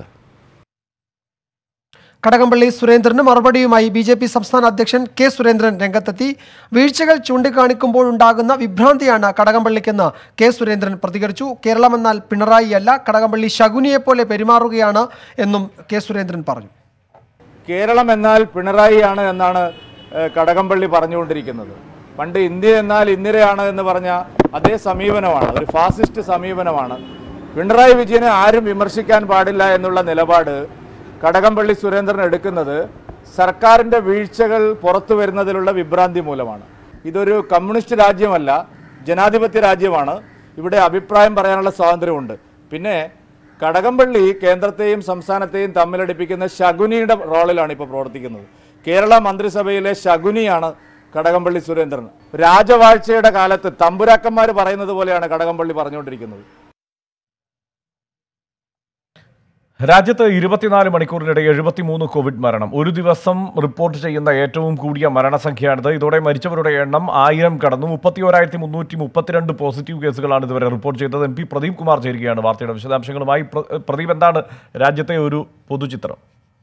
കടകംപള്ളി സുരേന്ദ്രന് മറുപടിയുമായി ബി ജെ പി സംസ്ഥാന അധ്യക്ഷൻ കെ സുരേന്ദ്രൻ രംഗത്തെത്തി വീഴ്ചകൾ ചൂണ്ടിക്കാണിക്കുമ്പോഴുണ്ടാകുന്ന വിഭ്രാന്തിയാണ് കടകംപള്ളിക്കെന്ന് കെ സുരേന്ദ്രൻ പ്രതികരിച്ചു കേരളമെന്നാൽ പിണറായിയല്ല കടകംപള്ളി ശകുനിയെപ്പോലെ പെരുമാറുകയാണ് എന്നും കെ സുരേന്ദ്രൻ പറഞ്ഞു കേരളം എന്നാൽ പിണറായിയാണ് എന്നാണ് ഏഹ്, കടകംപള്ളി പറഞ്ഞുകൊണ്ടിരിക്കുന്നത് പണ്ട് ഇന്ത്യ എന്നാൽ ഇന്ദിരയാണ് എന്ന് പറഞ്ഞ അതേ സമീപനമാണ് ഒരു ഫാസിസ്റ്റ് സമീപനമാണ് പിണറായി വിജയനെ ആരും വിമർശിക്കാൻ പാടില്ല എന്നുള്ള നിലപാട് കടകംപള്ളി സുരേന്ദ്രൻ എടുക്കുന്നത് സർക്കാരിൻ്റെ വീഴ്ചകൾ പുറത്തു വരുന്നതിലുള്ള വിഭ്രാന്തി മൂലമാണ് ഇതൊരു കമ്മ്യൂണിസ്റ്റ് രാജ്യമല്ല ജനാധിപത്യ രാജ്യമാണ് ഇവിടെ അഭിപ്രായം പറയാനുള്ള സ്വാതന്ത്ര്യമുണ്ട് പിന്നെ കടകംപള്ളി കേന്ദ്രത്തെയും സംസ്ഥാനത്തെയും തമ്മിലടിപ്പിക്കുന്ന ശകുനിയുടെ റോളിലാണ് ഇപ്പോൾ പ്രവർത്തിക്കുന്നത് കേരള മന്ത്രിസഭയിലെ ശകുനിയാണ് കടകംപള്ളി സുരേന്ദ്രൻ രാജവാഴ്ചയുടെ കാലത്ത് തമ്പുരാക്കന്മാർ പറയുന്നത് പോലെയാണ് കടകംപള്ളി പറഞ്ഞുകൊണ്ടിരിക്കുന്നത് രാജ്യത്ത് ഇരുപത്തിനാല് മണിക്കൂറിനിടെ എഴുപത്തിമൂന്ന് കോവിഡ് മരണം ഒരു ദിവസം റിപ്പോർട്ട് ചെയ്യുന്ന ഏറ്റവും കൂടിയ മരണസംഖ്യയാണിത് ഇതോടെ മരിച്ചവരുടെ എണ്ണം ആയിരം കടന്നു മുപ്പത്തി ഓരായിരത്തി മുന്നൂറ്റി മുപ്പത്തിരണ്ട് പോസിറ്റീവ് കേസുകളാണ് ഇതുവരെ റിപ്പോർട്ട് ചെയ്തത് എം പി പ്രദീപ് കുമാർ ചേരുകയാണ് വാർത്തയുടെ വിശദാംശങ്ങളുമായി പ്ര- പ്രദീപ് എന്താണ് രാജ്യത്തെ ഒരു പൊതുചിത്രം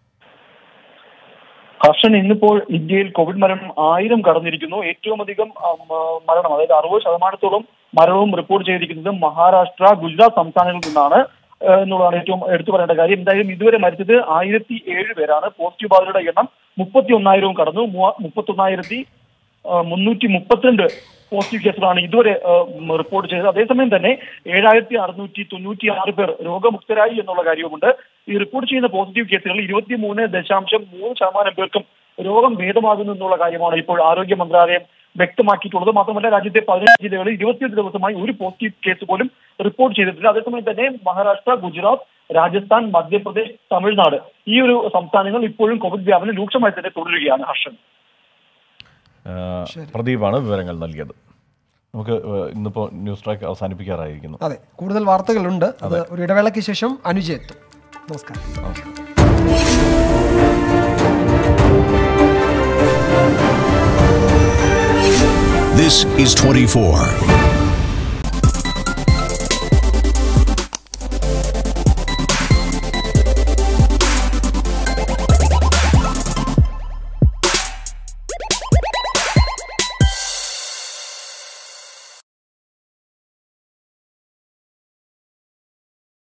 ഹർഷൻ ഇന്നിപ്പോൾ ഇന്ത്യയിൽ കോവിഡ് മരണം ആയിരം കടന്നിരിക്കുന്നു ഏറ്റവും അധികം ആം, ആ, മരണം അതായത് അറുപത് ശതമാനത്തോളം മരണവും റിപ്പോർട്ട് ചെയ്തിരിക്കുന്നത് മഹാരാഷ്ട്ര ഗുജറാത്ത് സംസ്ഥാനങ്ങളിൽ നിന്നാണ് ആ, എന്നുള്ളതാണ് ഏറ്റവും എടുത്തു പറയേണ്ട കാര്യം എന്തായാലും ഇതുവരെ മരിച്ചത് ആയിരത്തി ഏഴ് പേരാണ് പോസിറ്റീവ് ബാധിതരുടെ എണ്ണം മുപ്പത്തി ഒന്നായിരവും കടന്നു മുപ്പത്തി ഒന്നായിരത്തി മുന്നൂറ്റി മുപ്പത്തിരണ്ട് പോസിറ്റീവ് കേസുകളാണ് ഇതുവരെ ആ, ഉം, റിപ്പോർട്ട് ചെയ്തത് അതേസമയം തന്നെ ഏഴായിരത്തി അറുന്നൂറ്റി തൊണ്ണൂറ്റി ആറ് പേർ രോഗമുക്തരായി എന്നുള്ള കാര്യവുമുണ്ട് ഈ റിപ്പോർട്ട് ചെയ്യുന്ന പോസിറ്റീവ് കേസുകൾ ഇരുപത്തി മൂന്ന് ദശാംശം മൂന്ന് ശതമാനം പേർക്കും രോഗം ഭേദമാകുന്നു എന്നുള്ള കാര്യമാണ് ഇപ്പോൾ ആരോഗ്യ മന്ത്രാലയം വ്യക്തമാക്കിയിട്ടുള്ളത് മാത്രമല്ല രാജ്യത്തെ പതിനേഴ് ജില്ലകളിൽ ഇരുപത്തിയെട്ട് ദിവസമായി ഒരു പോസിറ്റീവ് കേസ് പോലും റിപ്പോർട്ട് ചെയ്തിട്ടില്ല അതേസമയം തന്നെ മഹാരാഷ്ട്ര ഗുജറാത്ത് രാജസ്ഥാൻ മധ്യപ്രദേശ് തമിഴ്നാട് ഈ ഒരു സംസ്ഥാനങ്ങൾ ഇപ്പോഴും കോവിഡ് വ്യാപനം രൂക്ഷമായി തന്നെ തുടരുകയാണ് ഹർഷൻ ആ, പ്രദീപാണ് വിവരങ്ങൾ നൽകിയത് നമുക്ക് ഏഹ്, ഇന്നിപ്പോൾ ന്യൂസ് ട്രാക്ക് അവസാനിപ്പിക്കാറായിരിക്കുന്നു അതെ കൂടുതൽ വാർത്തകളുണ്ട് അത് ഒരു ഇടവേളയ്ക്ക് ശേഷം അനുജ എത്തും നമസ്കാരം This is 24.